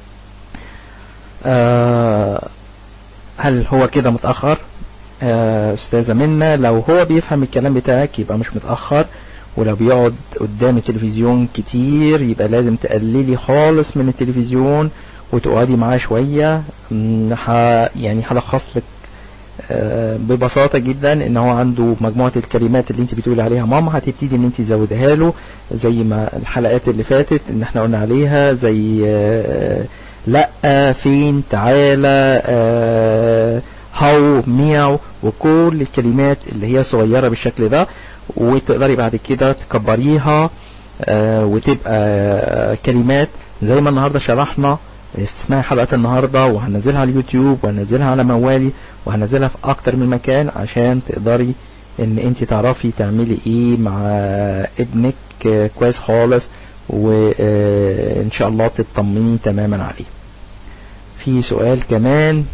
Speaker 2: آه هل هو كده متأخر آه أستاذة منى لو هو بيفهم الكلام بتاعك يبقى مش متأخر ولو بيقعد قدام التلفزيون كتير يبقى لازم تقللي خالص من التلفزيون وتقعدي معاه شوية م، ح- يعني هلخص لك آه، ببساطة جدا ان هو عنده مجموعة الكلمات اللي انت بتقولي عليها ماما هتبتدي ان انت تزودها له زي ما الحلقات اللي فاتت ان احنا قلنا عليها زي آه، لا فين تعالى آه، هاو مياو وكل الكلمات اللي هي صغيرة بالشكل ده وتقدري بعد كده تكبريها آه، وتبقى آه، كلمات زي ما النهارده شرحنا اسمها حلقة النهاردة وهنزلها على اليوتيوب وهنزلها على موالي وهنزلها في اكتر من مكان عشان تقدري ان انت تعرفي تعملي ايه مع ابنك آه، كويس خالص وان شاء الله تطمني تماما عليه في سؤال كمان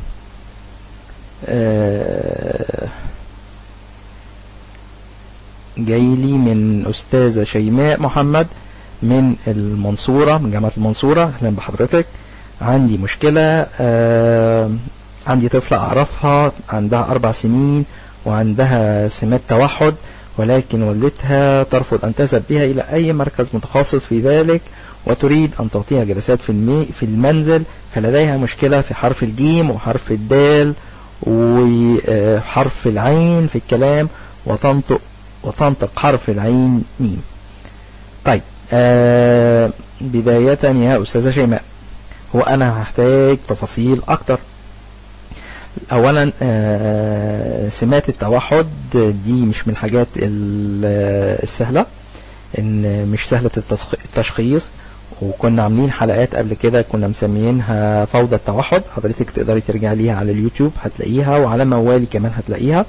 Speaker 2: آه، جاي لي من أستاذة شيماء محمد من المنصورة من جامعة المنصورة أهلا بحضرتك عندي مشكلة آه عندي طفلة أعرفها عندها أربع سنين وعندها سمات توحد ولكن والدتها ترفض أن تذهب بها إلى أي مركز متخصص في ذلك وتريد أن تعطيها جلسات في, المي في المنزل فلديها مشكلة في حرف الجيم وحرف الدال وحرف العين في الكلام وتنطق وتنطق حرف العين ميم طيب آه بداية يا أستاذة شيماء هو أنا هحتاج تفاصيل أكتر اولا آه، سمات التوحد دي مش من الحاجات ال- السهله ان مش سهله التسخ- التشخيص وكنا عاملين حلقات قبل كده كنا مسميينها فوضى التوحد حضرتك تقدري ترجع ليها على اليوتيوب هتلاقيها وعلى موالي كمان هتلاقيها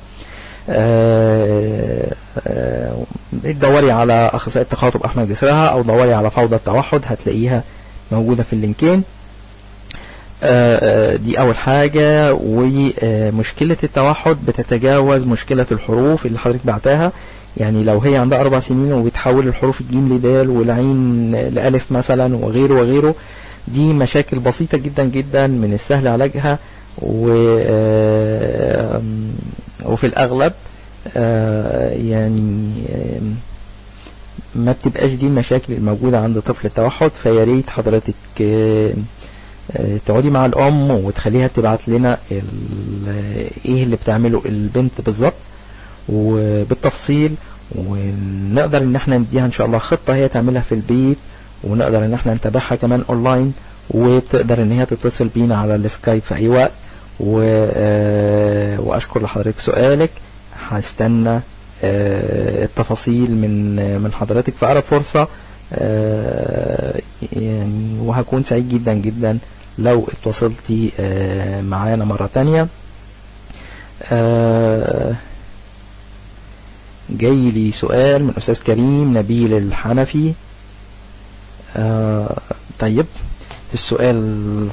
Speaker 2: آه، آه، دوري على اخصائي التخاطب احمد جسرها او دوري على فوضى التوحد هتلاقيها موجوده في اللينكين آه، آه، دي اول حاجه ومشكله التوحد بتتجاوز مشكله الحروف اللي حضرتك بعتها يعني لو هي عندها اربع سنين وبتحول الحروف الجيم لدال والعين لالف مثلا وغيره وغيره دي مشاكل بسيطه جدا جدا من السهل علاجها و آه، وفي الاغلب آه، يعني آم، ما بتبقاش دي المشاكل الموجودة عند طفل التوحد فيا ريت حضرتك آه، آه، تقعدي مع الأم وتخليها تبعت لنا ال- ايه اللي بتعمله البنت بالظبط وبالتفصيل ونقدر ان احنا نديها ان شاء الله خطة هي تعملها في البيت ونقدر ان احنا نتابعها كمان اونلاين وتقدر ان هي تتصل بينا على السكايب في اي وقت و... آه، واشكر لحضرتك سؤالك هستنى آه، التفاصيل من من حضرتك في اقرب فرصه آه، يعني وهكون سعيد جدا جدا لو اتواصلتي آه، معانا مره تانية آه، جاي لي سؤال من استاذ كريم نبيل الحنفي آه، طيب السؤال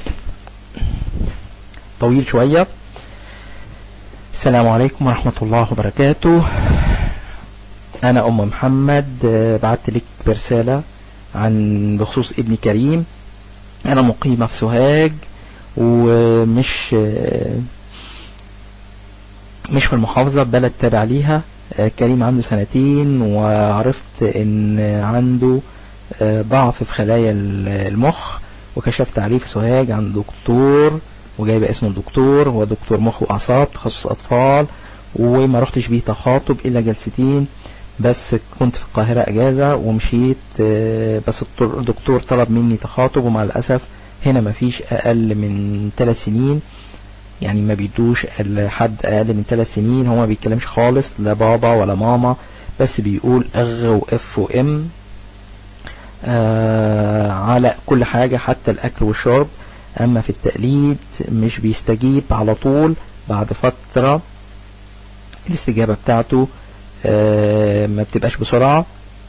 Speaker 2: طويل شويه السلام عليكم ورحمة الله وبركاته أنا أم محمد آه، بعت لك برسالة عن بخصوص ابني كريم أنا مقيمة في سوهاج ومش آه، مش في المحافظة بلد تابع ليها آه، كريم عنده سنتين وعرفت إن عنده آه، ضعف في خلايا ال- المخ وكشفت عليه في سوهاج عند دكتور وجايبه اسم الدكتور هو دكتور مخ واعصاب تخصص اطفال وما رحتش بيه تخاطب الا جلستين بس كنت في القاهرة اجازة ومشيت آه، بس الدكتور- الدكتور طلب مني تخاطب ومع الاسف هنا مفيش اقل من ثلاث سنين يعني ما بيدوش حد اقل من ثلاث سنين هو ما بيتكلمش خالص لا بابا ولا ماما بس بيقول اغ واف وام آه على كل حاجة حتى الاكل والشرب اما في التقليد مش بيستجيب على طول بعد فترة الاستجابة بتاعته آه ما بتبقاش بسرعة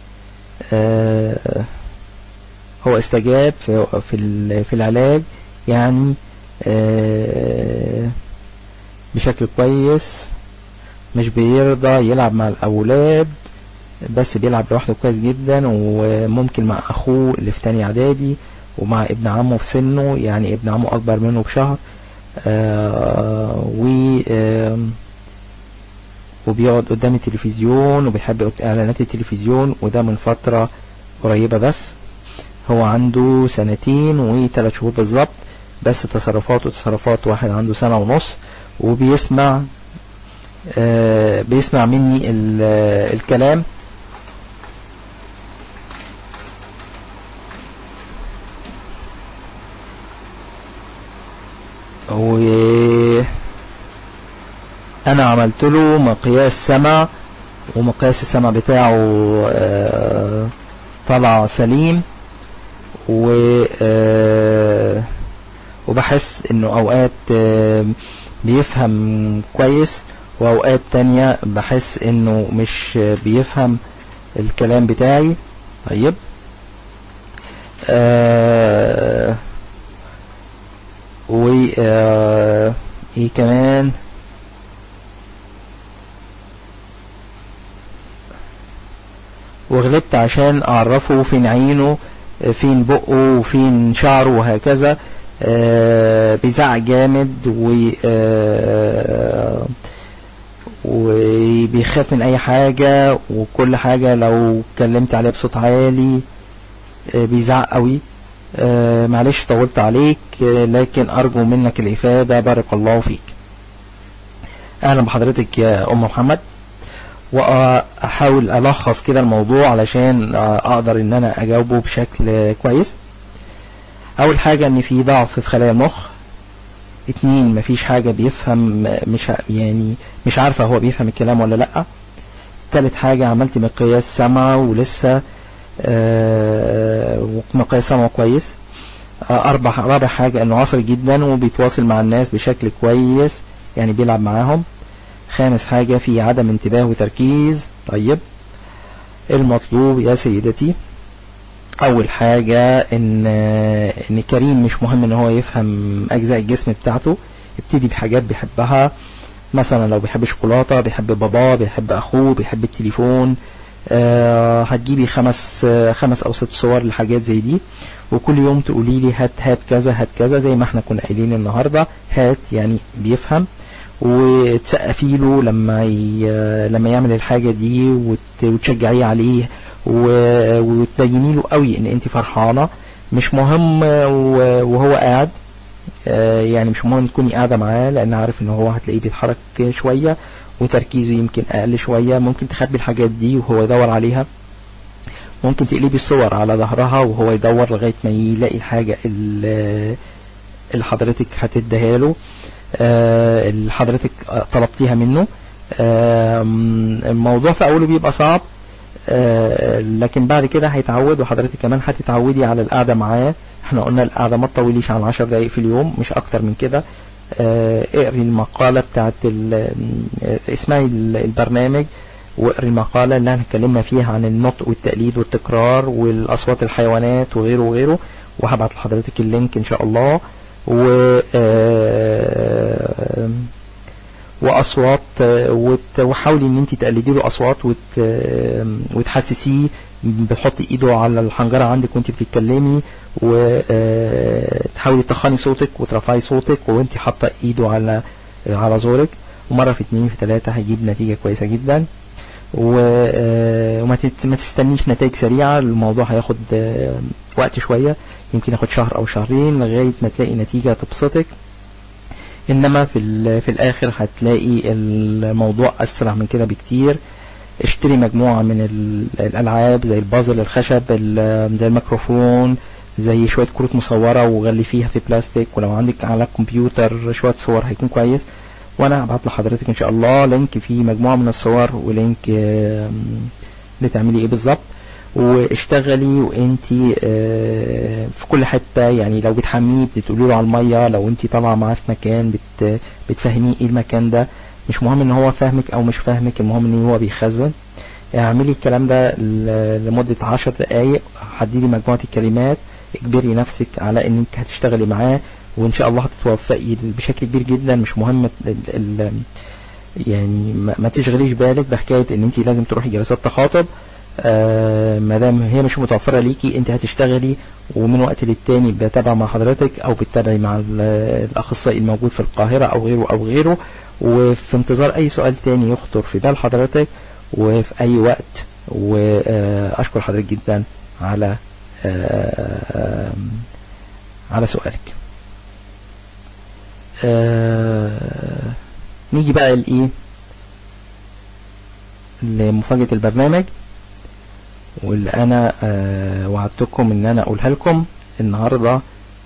Speaker 2: آه هو استجاب في في ال- في العلاج يعني آه بشكل كويس مش بيرضى يلعب مع الأولاد بس بيلعب لوحده كويس جدا وممكن مع أخوه اللي في تاني إعدادي ومع ابن عمه في سنه يعني ابن عمه أكبر منه بشهر آه و آم، وبيقعد قدام التلفزيون وبيحب إعلانات التلفزيون وده من فترة قريبة بس هو عنده سنتين وثلاث شهور بالظبط بس تصرفاته تصرفات واحد عنده سنة ونص وبيسمع آه بيسمع مني ال- آه، الكلام و انا عملت له مقياس سمع ومقياس السمع بتاعه آه، طلع سليم و آه، وبحس انه اوقات آه، بيفهم كويس واوقات تانية بحس انه مش بيفهم الكلام بتاعي طيب آه و آه ايه كمان وغلبت عشان اعرفه فين عينه آه، فين بقه وفين شعره وهكذا آه بيزعق جامد و آه وبيخاف من اي حاجة وكل حاجة لو اتكلمت عليه بصوت عالي آه بيزعق قوي آه معلش طولت عليك آه لكن ارجو منك الافادة بارك الله فيك اهلا بحضرتك يا ام محمد واحاول الخص كده الموضوع علشان آه، اقدر ان انا اجاوبه بشكل كويس اول حاجة ان في ضعف في خلايا المخ اتنين مفيش حاجة بيفهم مش ع- يعني مش عارفة هو بيفهم الكلام ولا لأ تالت حاجة عملت مقياس سمع ولسه آه، مقياس سمعه كويس آه، أربع رابع حاجة إنه عصري جدا وبيتواصل مع الناس بشكل كويس يعني بيلعب معاهم خامس حاجة في عدم انتباه وتركيز طيب المطلوب يا سيدتي أول حاجة إن إن كريم مش مهم إن هو يفهم أجزاء الجسم بتاعته ابتدي بحاجات بيحبها مثلا لو بيحب شوكولاتة بيحب باباه بيحب أخوه بيحب التليفون آه هتجيبي خمس آه خمس أو ست صور لحاجات زي دي وكل يوم تقولي لي هات هات كذا هات كذا زي ما احنا كنا قايلين النهارده هات يعني بيفهم وتسقفي له لما ي... لما يعمل الحاجة دي وت... وتشجعيه عليه و... وتبيني له قوي ان انت فرحانة مش مهم و- وهو قاعد آه، يعني مش مهم تكوني قاعدة معاه لان عارف ان هو هتلاقيه بيتحرك شوية وتركيزه يمكن اقل شوية ممكن تخبي الحاجات دي وهو يدور عليها ممكن تقلبي الصور على ظهرها وهو يدور لغاية ما يلاقي الحاجة اللي اللي حضرتك هتديها له آه، اللي حضرتك آه، طلبتيها منه آم، الموضوع في اوله بيبقى صعب آه، لكن بعد كده هيتعود وحضرتك كمان هتتعودي على القعده معاه احنا قلنا القعده ما تطوليش عن 10 دقائق في اليوم مش اكتر من كده آه، اقري المقاله بتاعت ال- آه، اسمعي ال- البرنامج واقري المقاله اللي احنا اتكلمنا فيها عن النطق والتقليد والتكرار والاصوات الحيوانات وغيره وغيره وهبعت لحضرتك اللينك ان شاء الله و آه، واصوات آه، وت- وحاولي ان انت تقلدي له اصوات وت... آه، وتحسسيه بتحطي ايده على الحنجره عندك وانت بتتكلمي وتحاولي تخني صوتك وترفعي صوتك وانت حاطه ايده على على زورك ومره في اتنين في تلاته هيجيب نتيجه كويسه جدا و... آه، وما تت... ما تستنيش نتائج سريعه الموضوع هياخد آه، وقت شويه يمكن ياخد شهر او شهرين لغايه ما تلاقي نتيجه تبسطك انما في ال- في الاخر هتلاقي الموضوع اسرع من كده بكتير اشتري مجموعة من ال- الالعاب زي البازل الخشب ال- زي الميكروفون زي شوية كروت مصورة وغلفيها في بلاستيك ولو عندك على الكمبيوتر شوية صور هيكون كويس وانا هبعت لحضرتك ان شاء الله لينك فيه مجموعة من الصور ولينك آم، لتعملي ايه بالظبط واشتغلي وانتي آه، في كل حتة يعني لو بتحميه بتقولي له على المية لو انتي طالعة معاه في مكان بت بتفهميه ايه المكان ده مش مهم ان هو فاهمك او مش فاهمك المهم ان هو بيخزن اعملي الكلام ده ل- لمدة عشر دقايق حددي مجموعة الكلمات اجبري نفسك على انك هتشتغلي معاه وان شاء الله هتتوفقي بشكل كبير جدا مش مهم ال ال يعني ما, ما تشغليش بالك بحكاية ان انت لازم تروحي جلسات تخاطب آه ما دام هي مش متوفرة ليكي انت هتشتغلي ومن وقت للتاني بتابع مع حضرتك او بتتابعي مع ال- الاخصائي الموجود في القاهرة او غيره او غيره وفي انتظار اي سؤال تاني يخطر في بال حضرتك وفي اي وقت واشكر حضرتك جدا على آه، على سؤالك آه، نيجي بقى لايه لمفاجأة البرنامج واللي انا آه، وعدتكم ان انا اقولها لكم النهاردة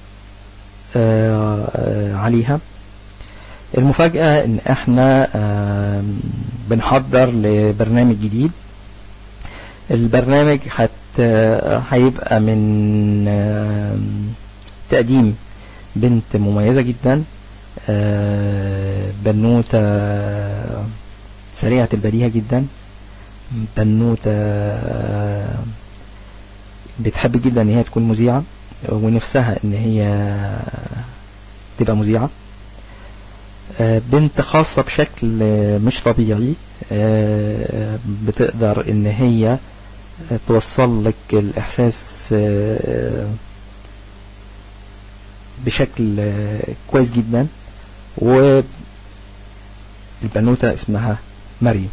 Speaker 2: آه، آه، عليها المفاجأة ان احنا آم، بنحضر لبرنامج جديد البرنامج هت هيبقى من آم، تقديم بنت مميزة جدا آه، بنوتة سريعة البديهة جدا بنوتة آه، بتحب جدا ان هي تكون مذيعة ونفسها ان هي تبقى مذيعة آه، بنت خاصة بشكل آه، مش طبيعي آه، بتقدر ان هي آه، توصل لك الاحساس آه، بشكل آه، كويس جدا والبنوتة اسمها مريم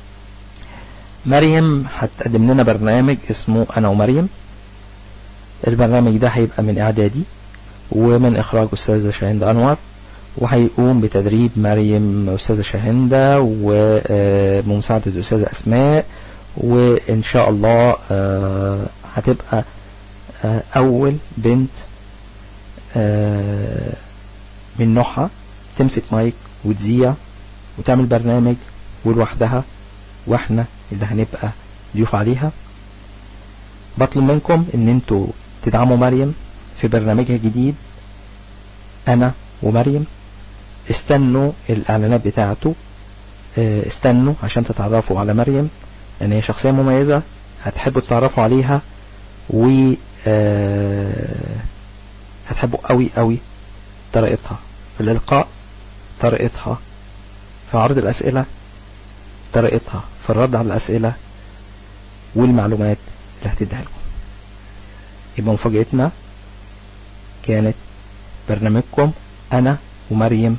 Speaker 2: مريم هتقدم لنا برنامج اسمه انا ومريم البرنامج ده هيبقى من اعدادي ومن اخراج استاذة شاهندة انور وهيقوم بتدريب مريم استاذة شاهندة وبمساعدة الاستاذة اسماء وان شاء الله آه، هتبقى آه، اول بنت آه، من نوعها تمسك مايك وتذيع وتعمل برنامج ولوحدها واحنا اللي هنبقى ضيوف عليها بطلب منكم ان انتوا تدعموا مريم في برنامجها الجديد انا ومريم استنوا الاعلانات بتاعته اه، استنوا عشان تتعرفوا على مريم لان هي شخصية مميزة هتحبوا تتعرفوا عليها و اه، هتحبوا قوي قوي طريقتها في الإلقاء طريقتها في عرض الأسئلة طريقتها في الرد على الأسئلة والمعلومات اللي هتديها لكم يبقى مفاجأتنا كانت برنامجكم أنا ومريم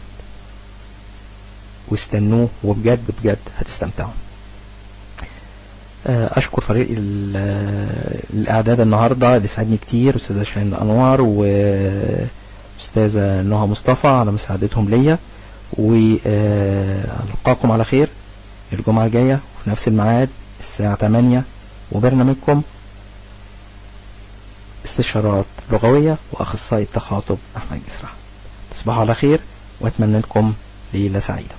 Speaker 2: واستنوه وبجد بجد هتستمتعوا آه، أشكر فريق ال- آه، الإعداد النهاردة اللي ساعدني كتير أستاذة شاهين أنوار وأستاذة نهى مصطفى على مساعدتهم ليا وألقاكم على خير الجمعة الجاية في نفس الميعاد الساعة 8 وبرنامجكم استشارات لغوية وأخصائي التخاطب أحمد جسرة تصبحوا على خير وأتمنى لكم ليلة سعيدة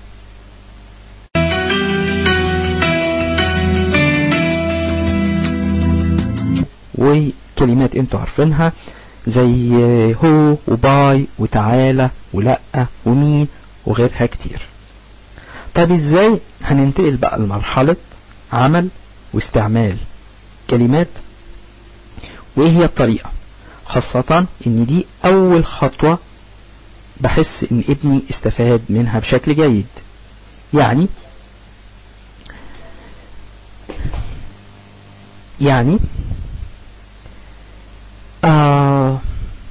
Speaker 2: وكلمات انتوا عارفينها زي هو وباي وتعالى ولأ ومين وغيرها كتير طب ازاي هننتقل بقى لمرحلة عمل واستعمال كلمات وايه هي الطريقة خاصة ان دي اول خطوة بحس ان ابني استفاد منها بشكل جيد يعني يعني آه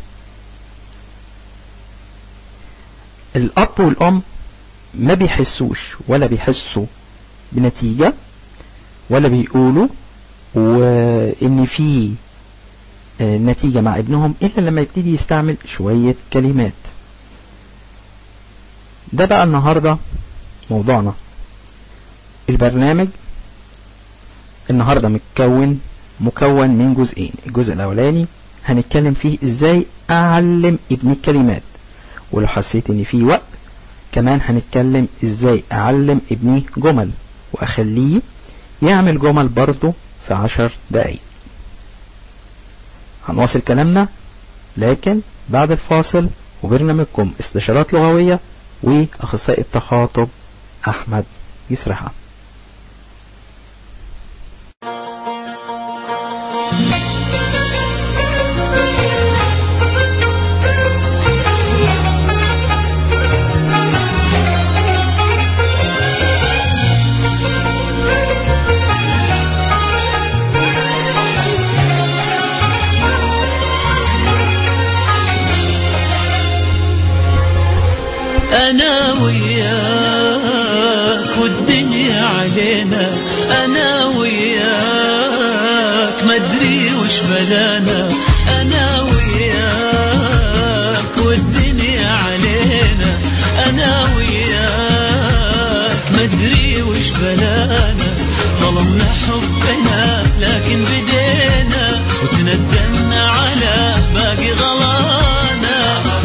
Speaker 2: الأب والأم ما بيحسوش ولا بيحسوا بنتيجة ولا بيقولوا وإن في آه، نتيجة مع ابنهم إلا لما يبتدي يستعمل شوية كلمات ده بقى النهاردة موضوعنا البرنامج النهاردة متكون مكون من جزئين الجزء الأولاني هنتكلم فيه ازاي اعلم ابني الكلمات ولو حسيت ان في وقت كمان هنتكلم ازاي اعلم ابني جمل واخليه يعمل جمل برضه في عشر دقايق هنواصل كلامنا لكن بعد الفاصل وبرنامجكم استشارات لغوية واخصائي التخاطب احمد يسرحة
Speaker 3: أنا وياك والدنيا علينا أنا وياك مدري وش بلانا أنا وياك والدنيا علينا أنا وياك مدري وش بلانا ظلمنا حبنا لكن بدينا وتندمنا على باقي غلانا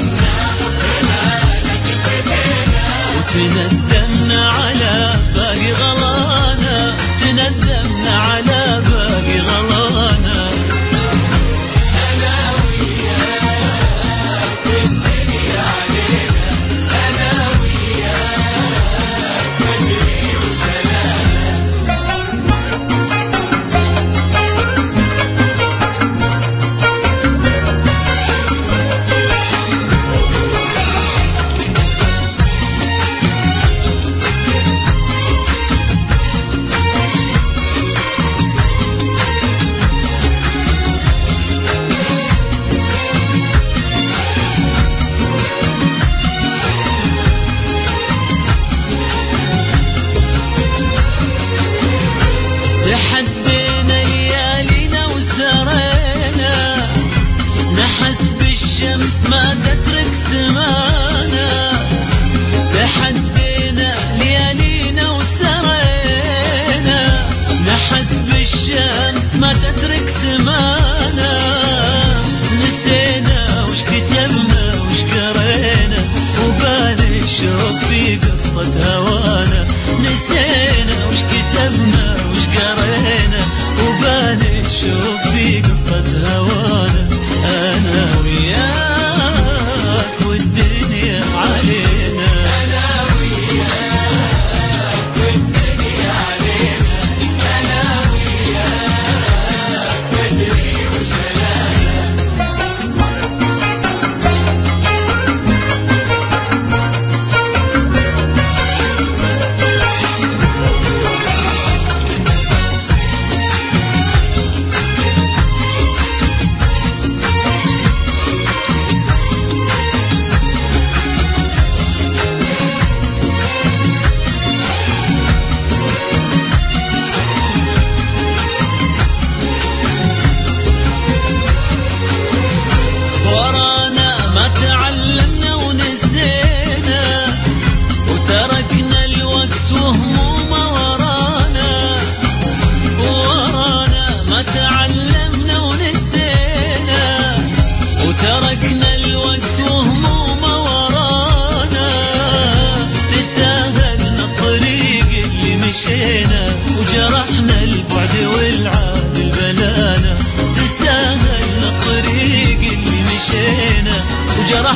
Speaker 3: وتندمنا على باقي غلانا تندمنا على باقي غلانا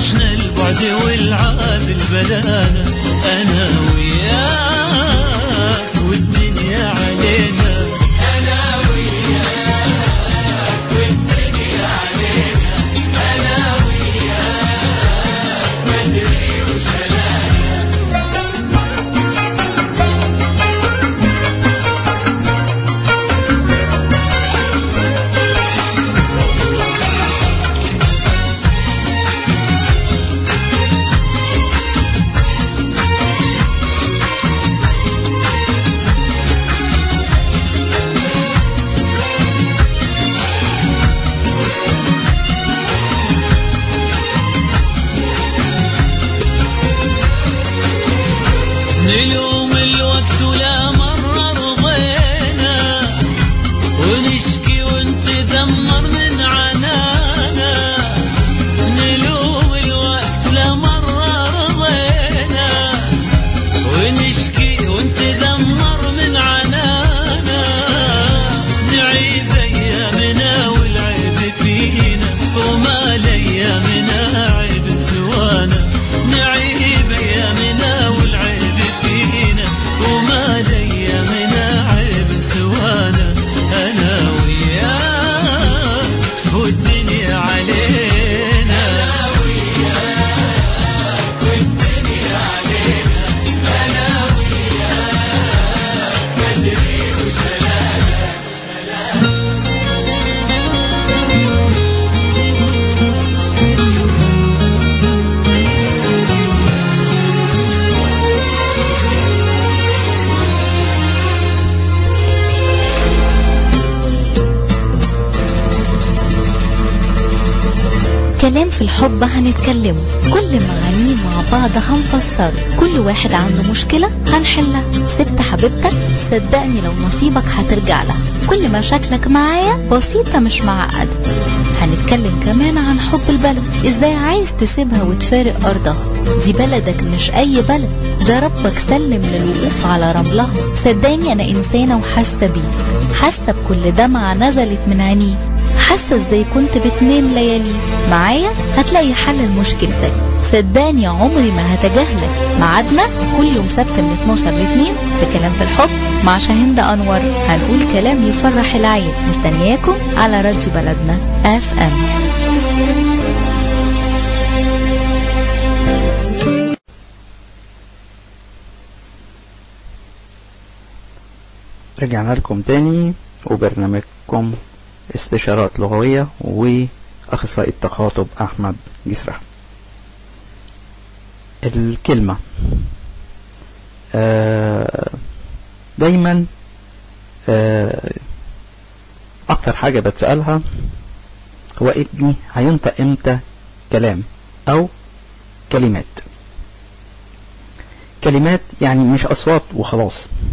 Speaker 3: احنا البعد والعاد البلانا انا وياك والدنيا علينا انا وياك والدنيا علينا انا وياك بدري وسلام نلوم الوقت ولا مرة رضينا ونشكي ونتذمر من عنانا نلوم الوقت ولا مرة رضينا ونشكي ونتذمر من عنانا نعيب ايامنا والعيب فينا وما لايامنا عيب سوانا نعيب ايامنا والعيب فينا وما لايامنا عيب سوانا انا وياك والدنيا علينا انا وياك والدنيا علينا انا وياك بدري وسلام
Speaker 1: كلام في الحب هنتكلمه كل معانيه مع بعض هنفسره كل واحد عنده مشكلة هنحلها سبت حبيبتك صدقني لو نصيبك هترجع لها كل مشاكلك معايا بسيطة مش معقدة هنتكلم كمان عن حب البلد ازاي عايز تسيبها وتفارق ارضها دي بلدك مش اي بلد ده ربك سلم للوقوف على رملها صدقني انا انسانة وحاسة بيك حاسة بكل دمعة نزلت من عينيك حاسه ازاي كنت بتنام ليالي معايا هتلاقي حل لمشكلتك صدقني عمري ما هتجاهلك ميعادنا كل يوم سبت من 12 ل 2 في كلام في الحب مع شاهند انور هنقول كلام يفرح العين مستنياكم على راديو بلدنا اف ام
Speaker 2: رجعنا لكم تاني وبرنامجكم استشارات لغوية وأخصائي التخاطب أحمد جسرة الكلمة آه، دايما آه، أكتر حاجة بتسألها هو ابني هينطق امتى كلام أو كلمات كلمات يعني مش أصوات وخلاص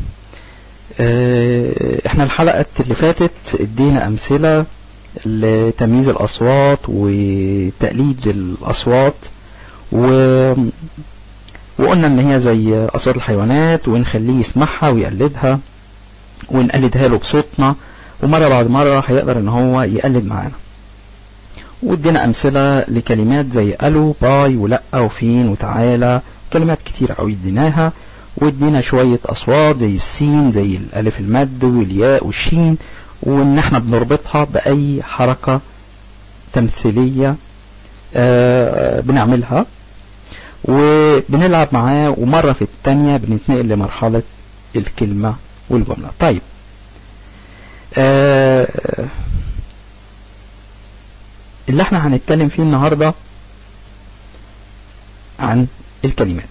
Speaker 2: آه، احنا الحلقة اللي فاتت ادينا امثلة لتمييز الاصوات وتقليد الاصوات و... وقلنا ان هي زي اصوات الحيوانات ونخليه يسمعها ويقلدها ونقلدها له بصوتنا ومرة بعد مرة هيقدر ان هو يقلد معانا وادينا امثلة لكلمات زي الو باي ولا وفين وتعالى كلمات كتير قوي اديناها وادينا شوية أصوات زي السين زي الألف المد والياء والشين وإن احنا بنربطها بأي حركة تمثيلية آه بنعملها وبنلعب معاه ومرة في التانية بنتنقل لمرحلة الكلمة والجملة طيب آه اللي احنا هنتكلم فيه النهاردة عن الكلمات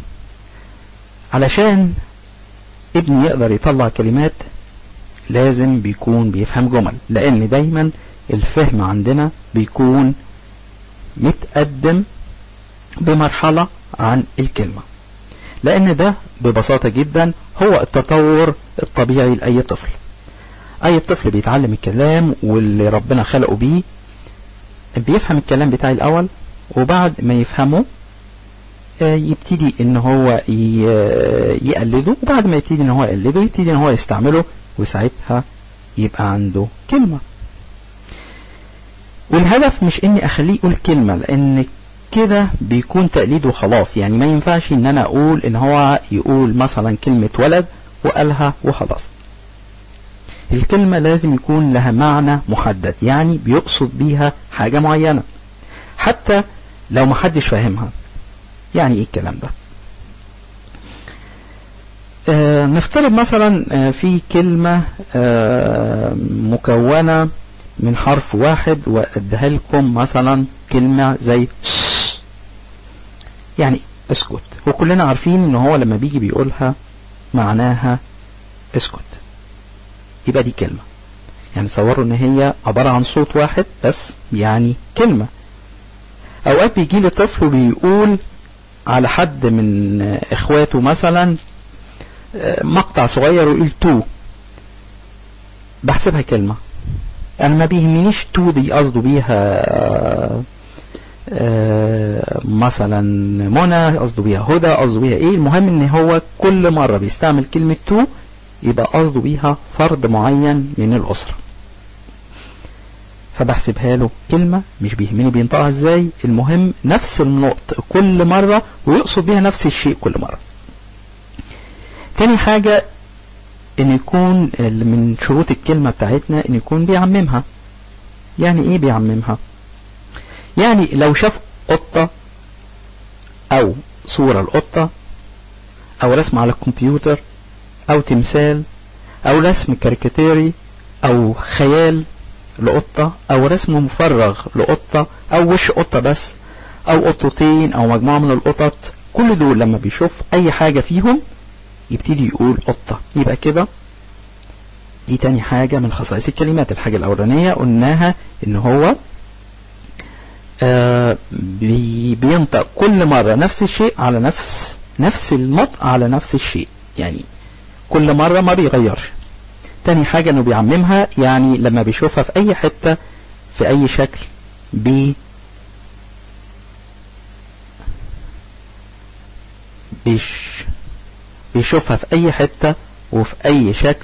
Speaker 2: علشان ابني يقدر يطلع كلمات لازم بيكون بيفهم جمل لان دايما الفهم عندنا بيكون متقدم بمرحلة عن الكلمة لان ده ببساطة جدا هو التطور الطبيعي لأي طفل أي طفل بيتعلم الكلام واللي ربنا خلقه بيه بيفهم الكلام بتاعي الأول وبعد ما يفهمه يبتدي ان هو يقلده وبعد ما يبتدي ان هو يقلده يبتدي ان هو يستعمله وساعتها يبقى عنده كلمة والهدف مش اني اخليه يقول كلمة لان كده بيكون تقليد وخلاص يعني ما ينفعش ان انا اقول ان هو يقول مثلا كلمة ولد وقالها وخلاص الكلمة لازم يكون لها معنى محدد يعني بيقصد بيها حاجة معينة حتى لو محدش فاهمها يعني ايه الكلام ده آه نفترض مثلا آه في كلمة آه مكونة من حرف واحد واديها لكم مثلا كلمة زي س يعني اسكت وكلنا عارفين ان هو لما بيجي بيقولها معناها اسكت يبقى دي كلمة يعني تصوروا ان هي عبارة عن صوت واحد بس يعني كلمة اوقات بيجي لي طفل وبيقول على حد من اخواته مثلا مقطع صغير ويقول تو بحسبها كلمة انا ما بيهمنيش تو دي قصده بيها آه مثلا منى قصده بيها هدى قصده بيها ايه المهم ان هو كل مرة بيستعمل كلمة تو يبقى قصده بيها فرد معين من الأسرة فبحسبها له كلمة مش بيهمني بينطقها ازاي المهم نفس النطق كل مرة ويقصد بيها نفس الشيء كل مرة تاني حاجة ان يكون من شروط الكلمة بتاعتنا ان يكون بيعممها يعني ايه بيعممها يعني لو شاف قطة او صورة القطة او رسم على الكمبيوتر او تمثال او رسم كاريكاتيري او خيال لقطة او رسم مفرغ لقطة او وش قطة بس او قطتين او مجموعة من القطط كل دول لما بيشوف اي حاجة فيهم يبتدي يقول قطة يبقى كده دي تاني حاجة من خصائص الكلمات الحاجة الاولانية قلناها ان هو آه بي بينطق كل مرة نفس الشيء على نفس نفس النطق على نفس الشيء يعني كل مرة ما بيغيرش تاني حاجة انه بيعممها يعني لما بيشوفها في اي حتة في اي شكل بي بيش بيشوفها في اي حتة وفي اي شكل